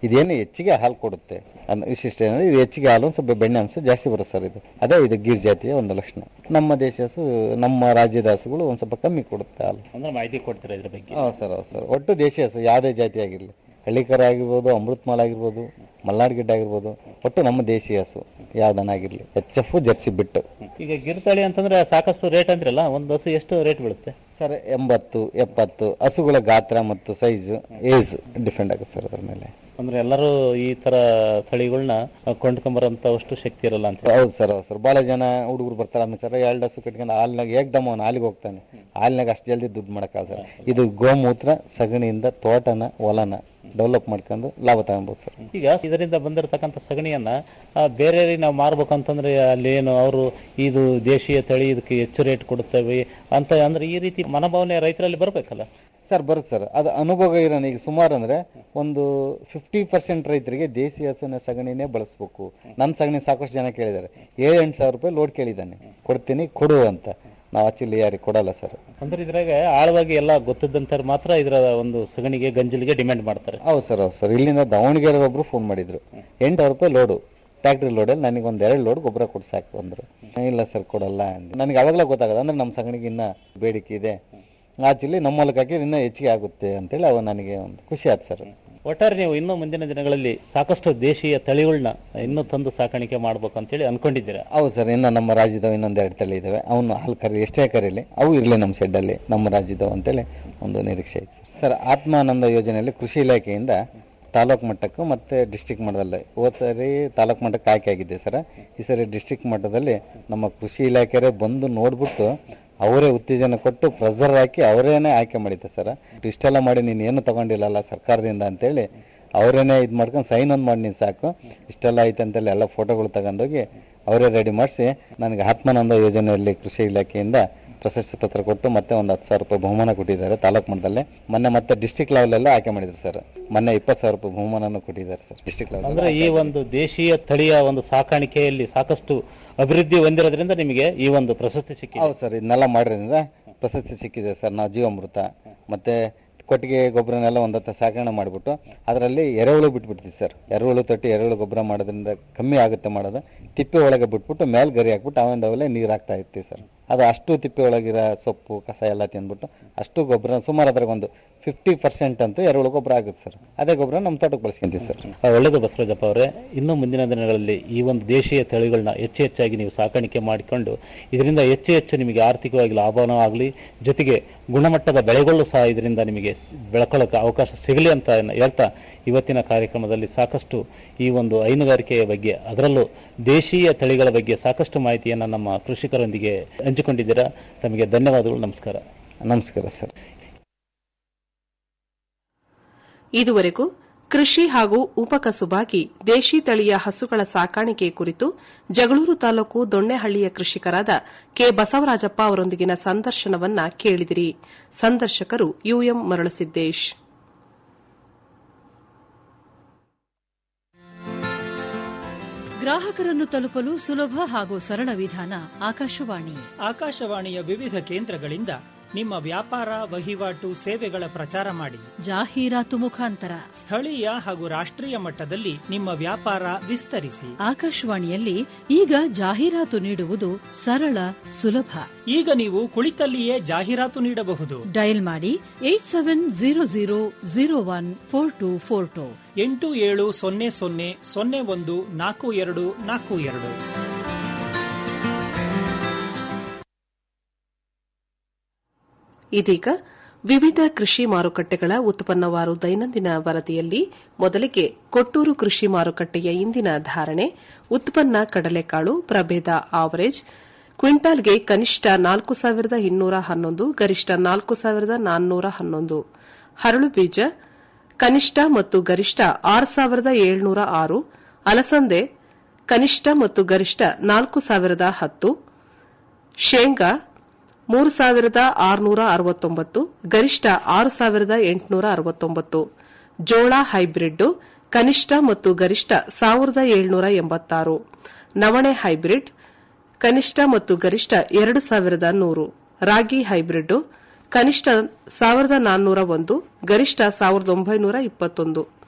ಇದೇನು ಹೆಚ್ಚಿಗೆ ಹಾಲು ಕೊಡುತ್ತೆ ಅನ್ನೋ ವಿಶಿಷ್ಟ ಏನಂದ್ರೆ ಇದು ಹೆಚ್ಚಿಗೆ ಹಾಲು ಒಂದು ಸ್ವಲ್ಪ ಬೆಣ್ಣೆ ಅಂಶ ಜಾಸ್ತಿ ಬರುತ್ತೆ ಸರ್ ಇದು ಅದೇ ಇದು ಗೀರ್ ಜಾತಿಯ ಒಂದು ಲಕ್ಷಣ ನಮ್ಮ ದೇಶ ಹಸು ನಮ್ಮ ರಾಜ್ಯದ ಹಸುಗಳು ಒಂದು ಸ್ವಲ್ಪ ಕಮ್ಮಿ ಕೊಡುತ್ತೆ ಹಾಲು ಅಂದ್ರೆ ಮಾಹಿತಿ ಕೊಡ್ತೀರಾ ಇದ್ರ ಬಗ್ಗೆ ಹೌದು ಸರ್ ಹೌದು ಸರ್ ಒಟ್ಟು ದೇಶಿ ಹಸು ಯಾವುದೇ ಜಾತಿ ಆಗಿರಲಿ ಹಳ್ಳಿಕರ ಆಗಿರ್ಬೋದು ಅಮೃತಮಾಲ್ ಆಗಿರ್ಬೋದು ಮಲ್ನಾಡ್ ಗಿಡ್ಡ ಆಗಿರ್ಬೋದು ಒಟ್ಟು ನಮ್ಮ ದೇಶಿ ಹಸು ಯಾವ್ದನ್ನಾಗಿರ್ಲಿ ಎಚ್ ಎಫ್ ಜರ್ಸಿ ಬಿಟ್ಟು ಈಗ ಗಿರ್ತಳಿ ಅಂತಂದ್ರೆ ಸಾಕಷ್ಟು ರೇಟ್ ಅಂದ್ರಲ್ಲ ಒಂದು ಹಸು ಎಷ್ಟು ರೇಟ್ ಬೀಳುತ್ತೆ ಸರ್ ಎಂಬತ್ತು ಎಪ್ಪತ್ತು ಹಸುಗಳ ಗಾತ್ರ ಮತ್ತು ಸೈಜು ಏಜ್ ಡಿಪೆಂಡ್ ಆಗುತ್ತೆ ಸರ್ ಅದ್ರ ಮೇಲೆ ಅಂದ್ರೆ ಎಲ್ಲರೂ ಈ ತರ ತಳಿಗಳನ್ನ ಕೊಂಡ್ಕೊಂಬರಂತವಷ್ಟು ಶಕ್ತಿ ಇರಲ್ಲ ಅಂತ ಹೌದು ಸರ್ ಹೌದು ಸರ್ ಭಾಳ ಜನ ಹುಡುಗರು ಬರ್ತಾರೆ ಆಮೇಲೆ ಸರ್ ಎರಡು ಹಸು ಕಟ್ಕೊಂಡು ಹಾಲ್ನಾಗ ಏಕ್ದಮ್ ಅವ್ನು ಹಾಲಿಗೆ ಹೋಗ್ತಾನೆ ಹಾಲ್ನಾಗ ಅಷ್ಟು ಜಲ್ದಿ ದುಡ್ಡು ಮಾಡೋಕ್ಕಾಗ ಸರ್ ಇದು ಗೋಮೂತ್ರ ಸಗಣಿಯಿಂದ ತೋಟನ ಹೊಲನ ಡೆವಲಪ್ ಮಾಡ್ಕೊಂಡು ಲಾಭ ತಗೊಬೋದು ಸರ್ ಈಗ ಇದರಿಂದ ಬಂದಿರತಕ್ಕಂಥ ಸಗಣಿಯನ್ನ ಆ, ಬೇರೆಯವರಿಗೆ ನಾವು ಮಾರ್ಬೇಕು ಅಂತಂದ್ರೆ ಅಲ್ಲಿ ಏನು ಅವರು ಇದು ದೇಶೀಯ ತಳಿ ಇದಕ್ಕೆ ಹೆಚ್ಚು ರೇಟ್ ಕೊಡುತ್ತೇವೆ ಅಂತ ಅಂದ್ರೆ ಈ ರೀತಿ ಮನೋಭಾವನೆ ರೈತರಲ್ಲಿ ಬರ್ಬೇಕಲ್ಲ ಸರ್ ಬರುತ್ತೆ ಸರ್ ಅದು ಅನುಭವ ಇರೋನು ಈಗ ಸುಮಾರು ಅಂದ್ರೆ ಒಂದು ಫಿಫ್ಟಿ ಪರ್ಸೆಂಟ್ ರೈತರಿಗೆ ದೇಸಿ ಹಸುವಿನ ಸಗಣಿನೇ ಬಳಸ್ಬೇಕು ನನ್ನ ಸಗಣಿ ಸಾಕಷ್ಟು ಜನ ಕೇಳಿದ್ದಾರೆ ಏಳು ಎಂಟು ಸಾವಿರ ರೂಪಾಯಿ ಲೋಡ್ ಕೇಳಿದ್ದಾನೆ ಕೊಡ್ತೀನಿ ಕೊಡು ಅಂತ ನಾವು ಆಕ್ಚುಲಿ ಯಾರಿಗೆ ಕೊಡಲ್ಲ ಸರ್ ಅಂದ್ರೆ ಇದ್ರಾಗ ಆಳವಾಗಿ ಎಲ್ಲ ಗೊತ್ತಿದ್ದಂತವ್ರು ಮಾತ್ರ ಇದರ ಒಂದು ಸಗಣಿಗೆ ಗಂಜಲಿಗೆ ಡಿಮ್ಯಾಂಡ್ ಮಾಡ್ತಾರೆ ಹೌದು ಸರ್ ಹೌದು ಸರ್ ಇಲ್ಲಿಂದ ದಾವಣಗೆರೆ ಒಬ್ರು ಫೋನ್ ಮಾಡಿದ್ರು ಎಂಟು ಸಾವಿರ ರೂಪಾಯಿ ಲೋಡು ಟ್ಯಾಕ್ಟ್ರಿ ಲೋಡಲ್ಲಿ ನನಗೆ ಒಂದು ಎರಡು ಲೋಡ್ ಗೊಬ್ಬರ ಕೊಟ್ಟು ಸಾಕು ಅಂದ್ರು ಇಲ್ಲ ಸರ್ ಕೊಡಲ್ಲ ಅಂದೆ ನನಗೆ ಅವಾಗಲೇ ಗೊತ್ತಾಗದ ಅಂದ್ರೆ ನಮ್ಮ ಸಗಣಿಗೆ ಇನ್ನ ಬೇಡಿಕೆ ಇದೆ ಆಕ್ಚುಲಿ ನಮ್ಮ ಮೂಲಕ ಹಾಕಿದ್ರೆ ಇನ್ನೂ ಹೆಚ್ಚಿಗೆ ಆಗುತ್ತೆ ಅಂತೇಳಿ ಅವ ನನಗೆ ಒಂದು ಖುಷಿ ಆಯ್ತು ಸರ್ ಒಟ್ಟಾರೆ ನೀವು ಇನ್ನೂ ಮುಂದಿನ ದಿನಗಳಲ್ಲಿ ಸಾಕಷ್ಟು ದೇಶೀಯ ತಳಿಗಳನ್ನ ಇನ್ನೂ ತಂದು ಸಾಕಾಣಿಕೆ ಮಾಡ್ಬೇಕು ಅಂತೇಳಿ ಅನ್ಕೊಂಡಿದ್ದೀರಾ ಹೌದು ಸರ್ ಇನ್ನು ನಮ್ಮ ರಾಜ್ಯದವು ಇನ್ನೊಂದು ಎರಡು ತಳಿ ಇದಾವೆ ಅವನು ಹಾಲು ಕರಿ ಎಷ್ಟೇ ಕರೀಲಿ ಅವು ಇರಲಿ ನಮ್ಮ ಶೆಡ್ಡಲ್ಲಿ ನಮ್ಮ ರಾಜ್ಯದವು ಅಂತೇಳಿ ಒಂದು ನಿರೀಕ್ಷೆ ಐತೆ ಸರ್ ಸರ್ ಆತ್ಮಾನಂದ ಯೋಜನೆಯಲ್ಲಿ ಕೃಷಿ ಇಲಾಖೆಯಿಂದ ತಾಲೂಕು ಮಟ್ಟಕ್ಕೂ ಮತ್ತು ಡಿಸ್ಟಿಕ್ ಮಟ್ಟದಲ್ಲಿ ಹೋದ ಸರಿ ತಾಲೂಕು ಮಟ್ಟಕ್ಕೆ ಆಯ್ಕೆ ಆಗಿದೆ ಸರ್ ಈ ಸರಿ ಡಿಸ್ಟಿಕ್ ಮಟ್ಟದಲ್ಲಿ ನಮ್ಮ ಕೃಷಿ ಇಲಾಖೆಯವರೇ ಬಂದು ನೋಡ್ಬಿಟ್ಟು ಅವರೇ ಉತ್ತೇಜನ ಕೊಟ್ಟು ಪ್ರೆಸರ್ ಹಾಕಿ ಅವರೇನೆ ಆಯ್ಕೆ ಮಾಡಿದ್ದೆ ಸರ್ ಇಷ್ಟೆಲ್ಲ ಮಾಡಿ ನೀನು ಏನು ತಗೊಂಡಿಲ್ಲಲ್ಲ ಸರ್ಕಾರದಿಂದ ಅಂತೇಳಿ ಅವರೇನೆ ಇದು ಮಾಡ್ಕೊಂಡು ಸೈನ್ ಒಂದು ಮಾಡಿ ನೀನು ಸಾಕು ಇಷ್ಟೆಲ್ಲ ಐತೆ ಅಂತೇಳಿ ಎಲ್ಲ ಫೋಟೋಗಳು ತಗೊಂಡೋಗಿ ಅವರೇ ರೆಡಿ ಮಾಡಿಸಿ ನನಗೆ ಆತ್ಮಾನಂದ ಯೋಜನೆಯಲ್ಲಿ ಕೃಷಿ ಇಲಾಖೆಯಿಂದ ಪ್ರಶಸ್ತಿ ಪತ್ರ ಕೊಟ್ಟು ಮತ್ತೆ ಒಂದು ಹತ್ತು ಸಾವಿರ ರೂಪಾಯಿ ಬಹುಮಾನ ಕೊಟ್ಟಿದ್ದಾರೆ ತಾಲೂಕು ಮಟ್ಟದಲ್ಲಿ ಮೊನ್ನೆ ಮತ್ತೆ ಡಿಸ್ಟಿಕ್ ಲೆವೆಲಲ್ಲೂ ಆಯ್ಕೆ ಮಾಡಿದ್ರು ಸರ್ ಮೊನ್ನೆ ಇಪ್ಪತ್ತು ಸಾವಿರ ರೂಪಾಯಿ ಬಹುಮಾನನೂ ಕೊಟ್ಟಿದ್ದಾರೆ ಸರ್ ಡಿಸ್ಟಿಕ್ ಲೆವೆಲ್ ಅಂದ್ರೆ ಈ ಒಂದು ದೇಶೀಯ ತಳಿಯ ಒಂದು ಸಾಕಾಣಿಕೆಯಲ್ಲಿ ಸಾಕಷ್ಟು ಅಭಿವೃದ್ಧಿ ಹೊಂದಿರೋದ್ರಿಂದ ನಿಮಗೆ ಈ ಒಂದು ಪ್ರಶಸ್ತಿ ಸಿಕ್ಕಿದೆ ಹೌದು ಸರ್ ಇದನ್ನೆಲ್ಲ ಮಾಡಿರೋದ್ರಿಂದ ಪ್ರಶಸ್ತಿ ಸಿಕ್ಕಿದೆ ಸರ್ ನಾವು ಜೀವಾಮೃತ ಮತ್ತೆ ಕೊಟ್ಟಿಗೆ ಗೊಬ್ಬರನೆಲ್ಲ ಒಂದು ಹತ್ತು ಸಾಕಣೆ ಮಾಡಿಬಿಟ್ಟು ಅದರಲ್ಲಿ ಎರೆಹುಳು ಬಿಟ್ಬಿಡ್ತೀವಿ ಸರ್ ಎರೆಹುಳು ತೊಟ್ಟಿ ಎರೆಹುಳು ಗೊಬ್ಬರ ಮಾಡೋದ್ರಿಂದ ಕಮ್ಮಿ ಆಗುತ್ತೆ ಮಾಡೋದು ತಿಪ್ಪೆ ಒಳಗೆ ಬಿಟ್ಬಿಟ್ಟು ಮೇಲ್ ಗರಿ ಹಾಕ್ಬಿಟ್ಟು ಅವಿಂದ ಅವೆಲ್ಲ ನೀರು ಹಾಕ್ತಾ ಇರ್ತೀವಿ ಸರ್ ಅದು ಅಷ್ಟು ತಿಪ್ಪೆ ಒಳಗಿರೋ ಸೊಪ್ಪು ಕಸ ಎಲ್ಲ ತಿಂದ್ಬಿಟ್ಟು ಅಷ್ಟು ಗೊಬ್ಬರ ಸುಮಾರು ಅದ್ರಾಗ ಒಂದು ಫಿಫ್ಟಿ ಪರ್ಸೆಂಟ್ ಅಂತೂ ಎರೆಹುಳು ಗೊಬ್ಬರ ಆಗುತ್ತೆ ಸರ್ ಅದೇ ಗೊಬ್ಬರ ನಮ್ಮ ತೋಟಕ್ಕೆ ಬಳಸ್ಕೊಂತೀವಿ ಸರ್ ಆ, ಒಳ್ಳೆಯದು ಬಸವರಾಜಪ್ಪ ಅವರೇ ಇನ್ನು ಮುಂದಿನ ದಿನಗಳಲ್ಲಿ ಈ ಒಂದು ದೇಶೀಯ ತಳಿಗಳನ್ನ ಹೆಚ್ಚು ಹೆಚ್ಚಾಗಿ ನೀವು ಸಾಕಾಣಿಕೆ ಮಾಡಿಕೊಂಡು ಇದರಿಂದ ಹೆಚ್ಚು ಹೆಚ್ಚು ನಿಮಗೆ ಆರ್ಥಿಕವಾಗಿ ಲಾಭನೂ ಆಗಲಿ ಜೊತೆಗೆ ಗುಣಮಟ್ಟದ ಬೆಳೆಗಳು ಸಹ ಇದರಿಂದ ನಿಮಗೆ ಬೆಳ್ಕೊಳ್ಳೋಕೆ ಅವಕಾಶ ಸಿಗಲಿ ಅಂತ ಹೇಳ್ತಾ ಇವತ್ತಿನ ಕಾರ್ಯಕ್ರಮದಲ್ಲಿ ಸಾಕಷ್ಟು ಈ ಒಂದು ಹೈನುಗಾರಿಕೆಯ ಬಗ್ಗೆ ಅದರಲ್ಲೂ ದೇಶೀಯ ತಳಿಗಳ ಬಗ್ಗೆ ಸಾಕಷ್ಟು ಮಾಹಿತಿಯನ್ನು ನಮ್ಮ ಕೃಷಿಕರೊಂದಿಗೆ ಹಂಚಿಕೊಂಡಿದ್ದೀರಾ ತಮಗೆ ಧನ್ಯವಾದಗಳು ನಮಸ್ಕಾರ ನಮಸ್ಕಾರ ಸರ್ ಇದುವರೆಗೂ ಕೃಷಿ ಹಾಗೂ ಉಪಕಸುಬಾಗಿ ದೇಶಿ ತಳಿಯ ಹಸುಗಳ ಸಾಕಾಣಿಕೆ ಕುರಿತು ಜಗಳೂರು ತಾಲೂಕು ದೊಣ್ಣೆಹಳ್ಳಿಯ ಕೃಷಿಕರಾದ ಕೆ ಬಸವರಾಜಪ್ಪ ಅವರೊಂದಿಗಿನ ಸಂದರ್ಶನವನ್ನ ಕೇಳಿದಿರಿ ಸಂದರ್ಶಕರು ಯುಎಂ ಮರಳಸಿದ್ದೇಶ್ ಗ್ರಾಹಕರನ್ನು ತಲುಪಲು ಸುಲಭ ಹಾಗೂ ಸರಳ ವಿಧಾನ ಆಕಾಶವಾಣಿ ಆಕಾಶವಾಣಿಯ ವಿವಿಧ ಕೇಂದ್ರಗಳಿಂದ ನಿಮ್ಮ ವ್ಯಾಪಾರ ವಹಿವಾಟು ಸೇವೆಗಳ ಪ್ರಚಾರ ಮಾಡಿ ಜಾಹೀರಾತು ಮುಖಾಂತರ ಸ್ಥಳೀಯ ಹಾಗೂ ರಾಷ್ಟ್ರೀಯ ಮಟ್ಟದಲ್ಲಿ ನಿಮ್ಮ ವ್ಯಾಪಾರ ವಿಸ್ತರಿಸಿ ಆಕಾಶವಾಣಿಯಲ್ಲಿ ಈಗ ಜಾಹೀರಾತು ನೀಡುವುದು ಸರಳ ಸುಲಭ ಈಗ ನೀವು ಕುಳಿತಲ್ಲಿಯೇ ಜಾಹೀರಾತು ನೀಡಬಹುದು ಡಯಲ್ ಮಾಡಿ eight seven zero zero zero one four two four two ಎಂಟು ಏಳು ಸೊನ್ನೆ ಸೊನ್ನೆ ಸೊನ್ನೆ ಒಂದು ನಾಲ್ಕು ಎರಡು ನಾಲ್ಕು ಎರಡು ಇದೀಗ ವಿವಿಧ ಕೃಷಿ ಮಾರುಕಟ್ಟೆಗಳ ಉತ್ಪನ್ನವಾರು ದೈನಂದಿನ ವರದಿಯಲ್ಲಿ ಮೊದಲಿಗೆ ಕೊಟ್ಟೂರು ಕೃಷಿ ಮಾರುಕಟ್ಟೆಯ ಇಂದಿನ ಧಾರಣೆ ಉತ್ಪನ್ನ ಕಡಲೆಕಾಳು ಪ್ರಭೇದ ಆವರೇಜ್ ಕ್ವಿಂಟಾಲ್ಗೆ ಕನಿಷ್ಠ ನಾಲ್ಕು ಸಾವಿರದ ಇನ್ನೂರ ಹನ್ನೊಂದು ಗರಿಷ್ಠ ನಾಲ್ಕು ಸಾವಿರದ ನಾನ್ನೂರ ಹನ್ನೊಂದು ಹರಳು ಬೀಜ ಕನಿಷ್ಠ ಮತ್ತು ಗರಿಷ್ಠ ಆರು ಸಾವಿರದ ಏಳ್ನೂರ ಆರು ಅಲಸಂದೆ ಕನಿಷ್ಠ ಮತ್ತು ಗರಿಷ್ಠ ನಾಲ್ಕು ಸಾವಿರದ ಹತ್ತು ಶೇಂಗಾ ಮೂರು ಸಾವಿರದ ಆರುನೂರ ಅರವತ್ತೊಂಬತ್ತು ಗರಿಷ್ಠ ಆರು ಸಾವಿರದ ಎಂಟುನೂರ ಅರವತ್ತೊಂಬತ್ತು ಜೋಳ ಹೈಬ್ರಿಡ್ ಕನಿಷ್ಠ ಮತ್ತು ಗರಿಷ್ಠ ಸಾವಿರದ ಏಳ್ನೂರ ಎಂಬತ್ತಾರು ನವಣೆ ಹೈಬ್ರಿಡ್ ಕನಿಷ್ಠ ಮತ್ತು ಗರಿಷ್ಠ ಎರಡು ಸಾವಿರದ ನೂರು ರಾಗಿ ಹೈಬ್ರಿಡ್ ಕನಿಷ್ಠ ಸಾವಿರದ ನಾನ್ನೂರ ಒಂದು ಗರಿಷ್ಠ ಸಾವಿರದ ಒಂಬೈನೂರ ಇಪ್ಪತ್ತೊಂದು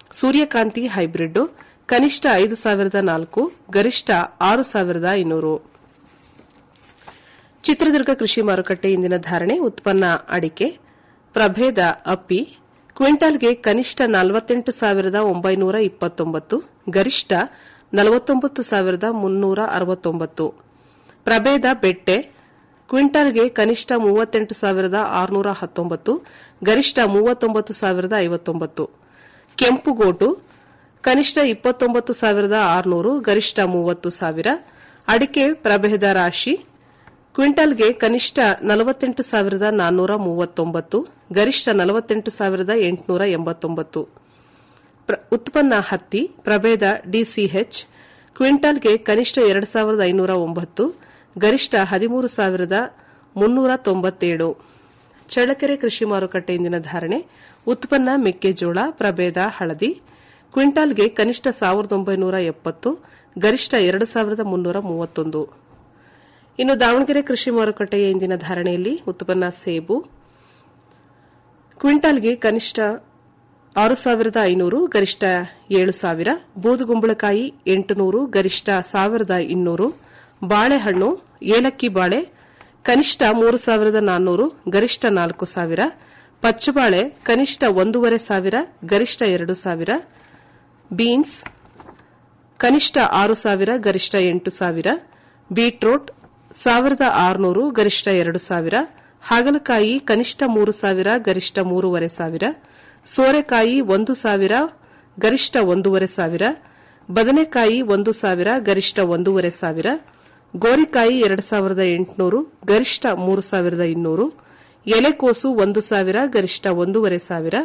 ಸೂರ್ಯಕಾಂತಿ ಹೈಬ್ರಿಡ್ ಕನಿಷ್ಠ ಐದು ಸಾವಿರದ ನಾಲ್ಕು ಗರಿಷ್ಠ ಆರು ಸಾವಿರದ ಐನೂರು ಚಿತ್ರದುರ್ಗ ಕೃಷಿ ಮಾರುಕಟ್ಟೆ ಇಂದಿನ ಧಾರಣೆ ಉತ್ಪನ್ನ ಅಡಿಕೆ ಪ್ರಭೇದ ಅಪ್ಪಿ ಕ್ವಿಂಟಾಲ್ಗೆ ಕನಿಷ್ಠ ನಲವತ್ತೆಂಟು ಸಾವಿರದ ಒಂಬೈನೂರ ಇಪ್ಪತ್ತೊಂಬತ್ತು ಗರಿಷ್ಠ ನಲವತ್ತೊಂಬತ್ತು ಸಾವಿರದ ಮುನ್ನೂರ ಅರವತ್ತೊಂಬತ್ತು ಪ್ರಭೇದ ಬೆಟ್ಟೆ ಕ್ವಿಂಟಾಲ್ಗೆ ಕನಿಷ್ಠ ಮೂವತ್ತೆಂಟು ಸಾವಿರದ ಆರುನೂರ ಹತ್ತೊಂಬತ್ತು ಗರಿಷ್ಠ ಮೂವತ್ತೊಂಬತ್ತು ಸಾವಿರದ ಐವತ್ತೊಂಬತ್ತು ಕೆಂಪುಗೋಟು ಕನಿಷ್ಠ ಇಪ್ಪತ್ತೊಂಬತ್ತು ಸಾವಿರದ ಆರುನೂರು ಗರಿಷ್ಠ ಮೂವತ್ತು ಸಾವಿರ ಅಡಿಕೆ ಪ್ರಭೇದ ರಾಶಿ ಕ್ವಿಂಟಾಲ್ಗೆ ಕನಿಷ್ಠ ನಲವತ್ತೆಂಟು ಸಾವಿರದ ನಾನ್ನೂರ ಮೂವತ್ತೊಂಬತ್ತು ಗರಿಷ್ಠ ನಲವತ್ತೆಂಟು ಸಾವಿರದ ಎಂಟುನೂರ ಎಂಬತ್ತೊಂಬತ್ತು ಉತ್ಪನ್ನ ಹತ್ತಿ ಪ್ರಭೇದ ಡಿಸಿಎಚ್ ಕ್ವಿಂಟಾಲ್ಗೆ ಕನಿಷ್ಠ ಎರಡು ಸಾವಿರದ ಐನೂರ ಒಂಬತ್ತು ಗರಿಷ್ಠ ಹದಿಮೂರು ಸಾವಿರದ ಮುನ್ನೂರ ತೊಂಬತ್ತೇಳು ಚಳ್ಳಕೆರೆ ಕೃಷಿ ಮಾರುಕಟ್ಟೆ ಇಂದಿನ ಧಾರಣೆ ಉತ್ಪನ್ನ ಮೆಕ್ಕೆಜೋಳ ಪ್ರಭೇದ ಹಳದಿ ಕ್ವಿಂಟಾಲ್ಗೆ ಕನಿಷ್ಠ ಸಾವಿರದ ಒಂಬೈನೂರ ಎಪ್ಪತ್ತು ಗರಿಷ್ಠ ಎರಡು ಸಾವಿರದ ಮುನ್ನೂರ ಮೂವತ್ತೊಂದು ಇನ್ನು ದಾವಣಗೆರೆ ಕೃಷಿ ಮಾರುಕಟ್ಟೆಯ ಇಂದಿನ ಧಾರಣೆಯಲ್ಲಿ ಉತ್ಪನ್ನ ಸೇಬು ಕ್ವಿಂಟಾಲ್ಗೆ ಕನಿಷ್ಠ ಆರು ಸಾವಿರದ ಐನೂರು ಗರಿಷ್ಠ ಏಳು ಸಾವಿರ ಬೂದುಗುಂಬಳಕಾಯಿ ಎಂಟುನೂರು ಗರಿಷ್ಠ ಸಾವಿರದ ಇನ್ನೂರು ಬಾಳೆಹಣ್ಣು ಏಲಕ್ಕಿ ಬಾಳೆ ಕನಿಷ್ಠ ಮೂರು ಸಾವಿರದ ನಾನ್ನೂರು ಗರಿಷ್ಠ ನಾಲ್ಕು ಸಾವಿರ ಪಚ್ಚಬಾಳೆ ಕನಿಷ್ಠ ಒಂದೂವರೆ ಸಾವಿರ ಗರಿಷ್ಠ ಎರಡು ಸಾವಿರ ಬೀನ್ಸ್ ಕನಿಷ್ಠ ಆರು ಸಾವಿರ ಗರಿಷ್ಠ ಎಂಟು ಸಾವಿರ ಬೀಟ್ರೋಟ್ ಸಾವಿರದ ಆರುನೂರು ಗರಿಷ್ಠ ಎರಡು ಸಾವಿರ ಹಾಗಲಕಾಯಿ ಕನಿಷ್ಠ ಮೂರು ಸಾವಿರ ಗರಿಷ್ಠ ಮೂರುವರೆ ಸಾವಿರ ಸೋರೆಕಾಯಿ ಒಂದು ಸಾವಿರ ಗರಿಷ್ಠ ಒಂದೂವರೆ ಸಾವಿರ ಬದನೆಕಾಯಿ ಒಂದು ಸಾವಿರ ಗರಿಷ್ಠ ಒಂದೂವರೆ ಸಾವಿರ ಗೋರಿಕಾಯಿ ಎರಡು ಸಾವಿರದ ಎಂಟುನೂರು ಗರಿಷ್ಠ ಮೂರು ಸಾವಿರದ ಇನ್ನೂರು ಎಲೆಕೋಸು ಒಂದು ಸಾವಿರ ಗರಿಷ್ಠ ಒಂದೂವರೆ ಸಾವಿರ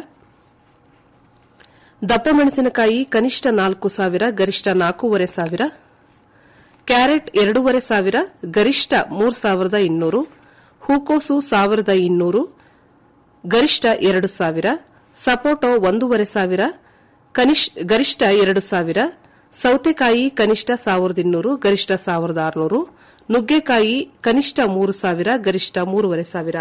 ದಪ್ಪ ಮೆಣಸಿನಕಾಯಿ ಕನಿಷ್ಠ ನಾಲ್ಕು ಸಾವಿರ ಗರಿಷ್ಠ ನಾಲ್ಕೂವರೆ ಸಾವಿರ ಕ್ಯಾರೆಟ್ ಎರಡೂವರೆ ಸಾವಿರ ಗರಿಷ್ಠ ಮೂರು ಸಾವಿರದ ಇನ್ನೂರು ಹೂಕೋಸು ಸಾವಿರದ ಇನ್ನೂರು ಗರಿಷ್ಠ ಎರಡು ಸಾವಿರ ಸಪೋಟೊ ಒಂದೂವರೆ ಸಾವಿರ ಗರಿಷ್ಠ ಎರಡು ಸಾವಿರ ಸೌತೆಕಾಯಿ ಕನಿಷ್ಠ ಸಾವಿರದ ಇನ್ನೂರು ಗರಿಷ್ಠ ಸಾವಿರದ ಆರುನೂರು ನುಗ್ಗೆಕಾಯಿ ಕನಿಷ್ಠ ಮೂರು ಸಾವಿರ ಗರಿಷ್ಠ ಮೂರುವರೆ ಸಾವಿರ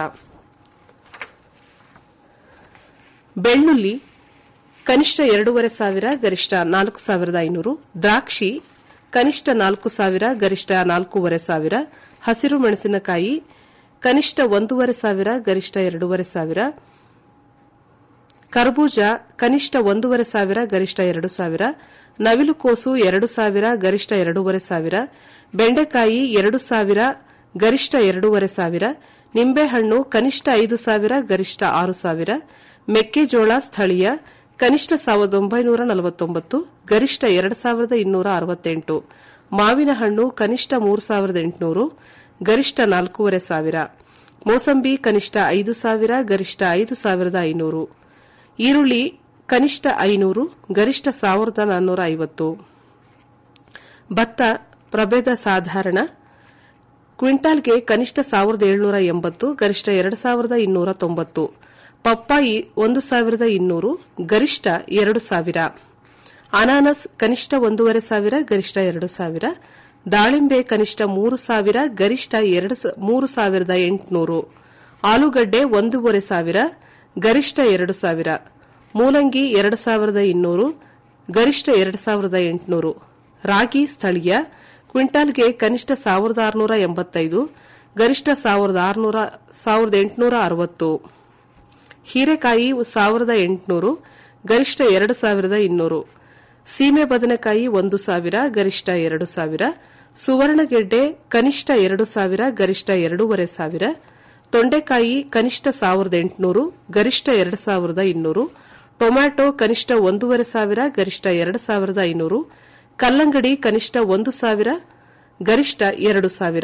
ಬೆಳ್ಳುಳ್ಳಿ ಕನಿಷ್ಠ ಎರಡೂವರೆ ಸಾವಿರ ಗರಿಷ್ಠ ನಾಲ್ಕು ಸಾವಿರದ ಐನೂರು ದ್ರಾಕ್ಷಿ ಕನಿಷ್ಠ ನಾಲ್ಕು ಸಾವಿರ ಗರಿಷ್ಠ ನಾಲ್ಕೂವರೆ ಸಾವಿರ ಹಸಿರು ಮೆಣಸಿನಕಾಯಿ ಕನಿಷ್ಠ ಒಂದೂವರೆ ಸಾವಿರ ಗರಿಷ್ಠ ಎರಡೂವರೆ ಸಾವಿರ ಕರ್ಬೂಜ ಕನಿಷ್ಠ ಒಂದೂವರೆ ಸಾವಿರ ಗರಿಷ್ಠ ಎರಡು ಸಾವಿರ ನವಿಲುಕೋಸು ಎರಡು ಸಾವಿರ ಗರಿಷ್ಠ ಎರಡೂವರೆ ಸಾವಿರ ಬೆಂಡೆಕಾಯಿ ಎರಡು ಸಾವಿರ ಗರಿಷ್ಠ ಎರಡೂವರೆ ಸಾವಿರ ನಿಂಬೆಹಣ್ಣು ಕನಿಷ್ಠ ಐದು ಸಾವಿರ ಗರಿಷ್ಠ ಆರು ಸಾವಿರ ಮೆಕ್ಕೆಜೋಳ ಸ್ಥಳೀಯ ಕನಿಷ್ಠ ಸಾವಿರದ ಒಂಬೈನೂರ ನಲವತ್ತೊಂಬತ್ತು ಗರಿಷ್ಠ ಎರಡು ಸಾವಿರದ ಇನ್ನೂರ ಅರವತ್ತೆಂಟು ಮಾವಿನ ಹಣ್ಣು ಕನಿಷ್ಠ ಮೂರು ಸಾವಿರದ ಎಂಟುನೂರು ಗರಿಷ್ಠ ನಾಲ್ಕೂವರೆ ಸಾವಿರ ಮೋಸಂಬಿ ಕನಿಷ್ಠ ಐದು ಸಾವಿರ ಗರಿಷ್ಠ ಐದು ಸಾವಿರದ ಐನೂರು ಈರುಳ್ಳಿ ಕನಿಷ್ಠ ಐನೂರು ಗರಿಷ್ಠ ಸಾವಿರದ ನಾನ್ನೂರ ಐವತ್ತು ಭತ್ತ ಪ್ರಭೇದ ಸಾಧಾರಣ ಕ್ವಿಂಟಾಲ್ಗೆ ಕನಿಷ್ಠ ಸಾವಿರದ ಏಳ್ನೂರ ಎಂಬತ್ತು ಗರಿಷ್ಠ ಎರಡು ಸಾವಿರದ ಇನ್ನೂರ ತೊಂಬತ್ತು ಪಪ್ಪಾಯಿ ಒಂದು ಸಾವಿರದ ಇನ್ನೂರು ಗರಿಷ್ಠ ಎರಡು ಸಾವಿರ ಅನಾನಸ್ ಕನಿಷ್ಠ ಒಂದೂವರೆ ಸಾವಿರ ಗರಿಷ್ಠ ಎರಡು ಸಾವಿರ ದಾಳಿಂಬೆ ಕನಿಷ್ಠ ಮೂರು ಸಾವಿರ ಗರಿಷ್ಠ ಎರಡು ಮೂರು ಸಾವಿರದ ಎಂಟುನೂರು ಆಲೂಗಡ್ಡೆ ಒಂದೂವರೆ ಸಾವಿರ ಗರಿಷ್ಠ ಎರಡು ಸಾವಿರ ಮೂಲಂಗಿ ಎರಡು ಸಾವಿರದ ಇನ್ನೂರು ಗರಿಷ್ಠ ಎರಡು ಸಾವಿರದ ಎಂಟುನೂರು ರಾಗಿ ಸ್ಥಳೀಯ ಕ್ವಿಂಟಾಲ್ಗೆ ಕನಿಷ್ಠ ಸಾವಿರದ ಆರುನೂರ ಎಂಬತ್ತೈದು ಗರಿಷ್ಠ ಸಾವಿರದ ಆರುನೂರ ಸಾವಿರದ ಎಂಟುನೂರ ಅರವತ್ತು ಹೀರೆಕಾಯಿ ಸಾವಿರದ ಎಂಟುನೂರು ಗರಿಷ್ಠ ಎರಡು ಸಾವಿರದ ಇನ್ನೂರು ಸೀಮೆ ಬದನೆಕಾಯಿ ಒಂದು ಸಾವಿರ ಗರಿಷ್ಠ ಎರಡು ಸಾವಿರ ಸುವರ್ಣಗೆಡ್ಡೆ ಕನಿಷ್ಠ ಎರಡು ಸಾವಿರ ಗರಿಷ್ಠ ಎರಡೂವರೆ ಸಾವಿರ ತೊಂಡೆಕಾಯಿ ಕನಿಷ್ಠ ಸಾವಿರದ ಎಂಟುನೂರು ಗರಿಷ್ಠ ಎರಡು ಸಾವಿರದ ಇನ್ನೂರು ಟೊಮ್ಯಾಟೊ ಕನಿಷ್ಠ ಒಂದೂವರೆ ಸಾವಿರ ಗರಿಷ್ಠ ಎರಡು ಸಾವಿರದ ಐನೂರು ಕಲ್ಲಂಗಡಿ ಕನಿಷ್ಠ ಒಂದು ಸಾವಿರ ಗರಿಷ್ಠ ಎರಡು ಸಾವಿರ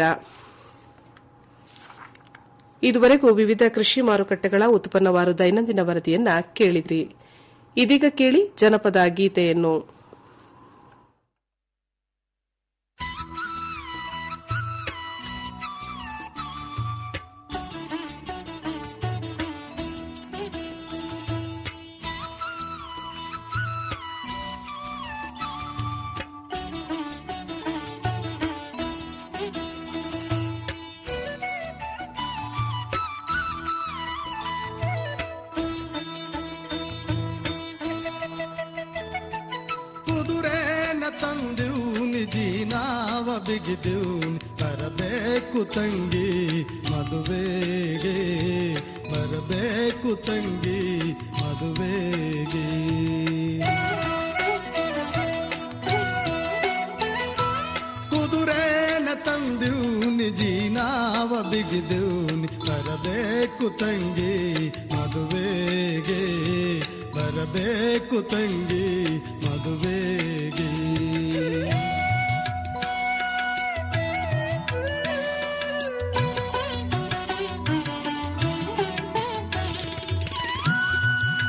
ಇದುವರೆಗೂ ವಿವಿಧ ಕೃಷಿ ಮಾರುಕಟ್ಟೆಗಳ ಉತ್ಪನ್ನವಾರು ದೈನಂದಿನ ವರದಿಯನ್ನ ಕೇಳಿದ್ರಿ ಇದೀಗ ಕೇಳಿ ಜನಪದ ಗೀತೆಯನ್ನು ಬಿಗಿದೂನ್ ಬರಬೇಕು ತಂಗಿ ಮದುವೆಗೆ ಬರಬೇಕು ತಂಗಿ ಮದುವೆಗೆ ಕುದುರೆನ ತಂದೂನಿ ಜೀನಾವ ಬಿಗಿದೂನಿ ಬರಬೇಕು ತಂಗಿ ಮದುವೆಗೆ ಬರಬೇಕು ತಂಗಿ ಮದುವೆಗೆ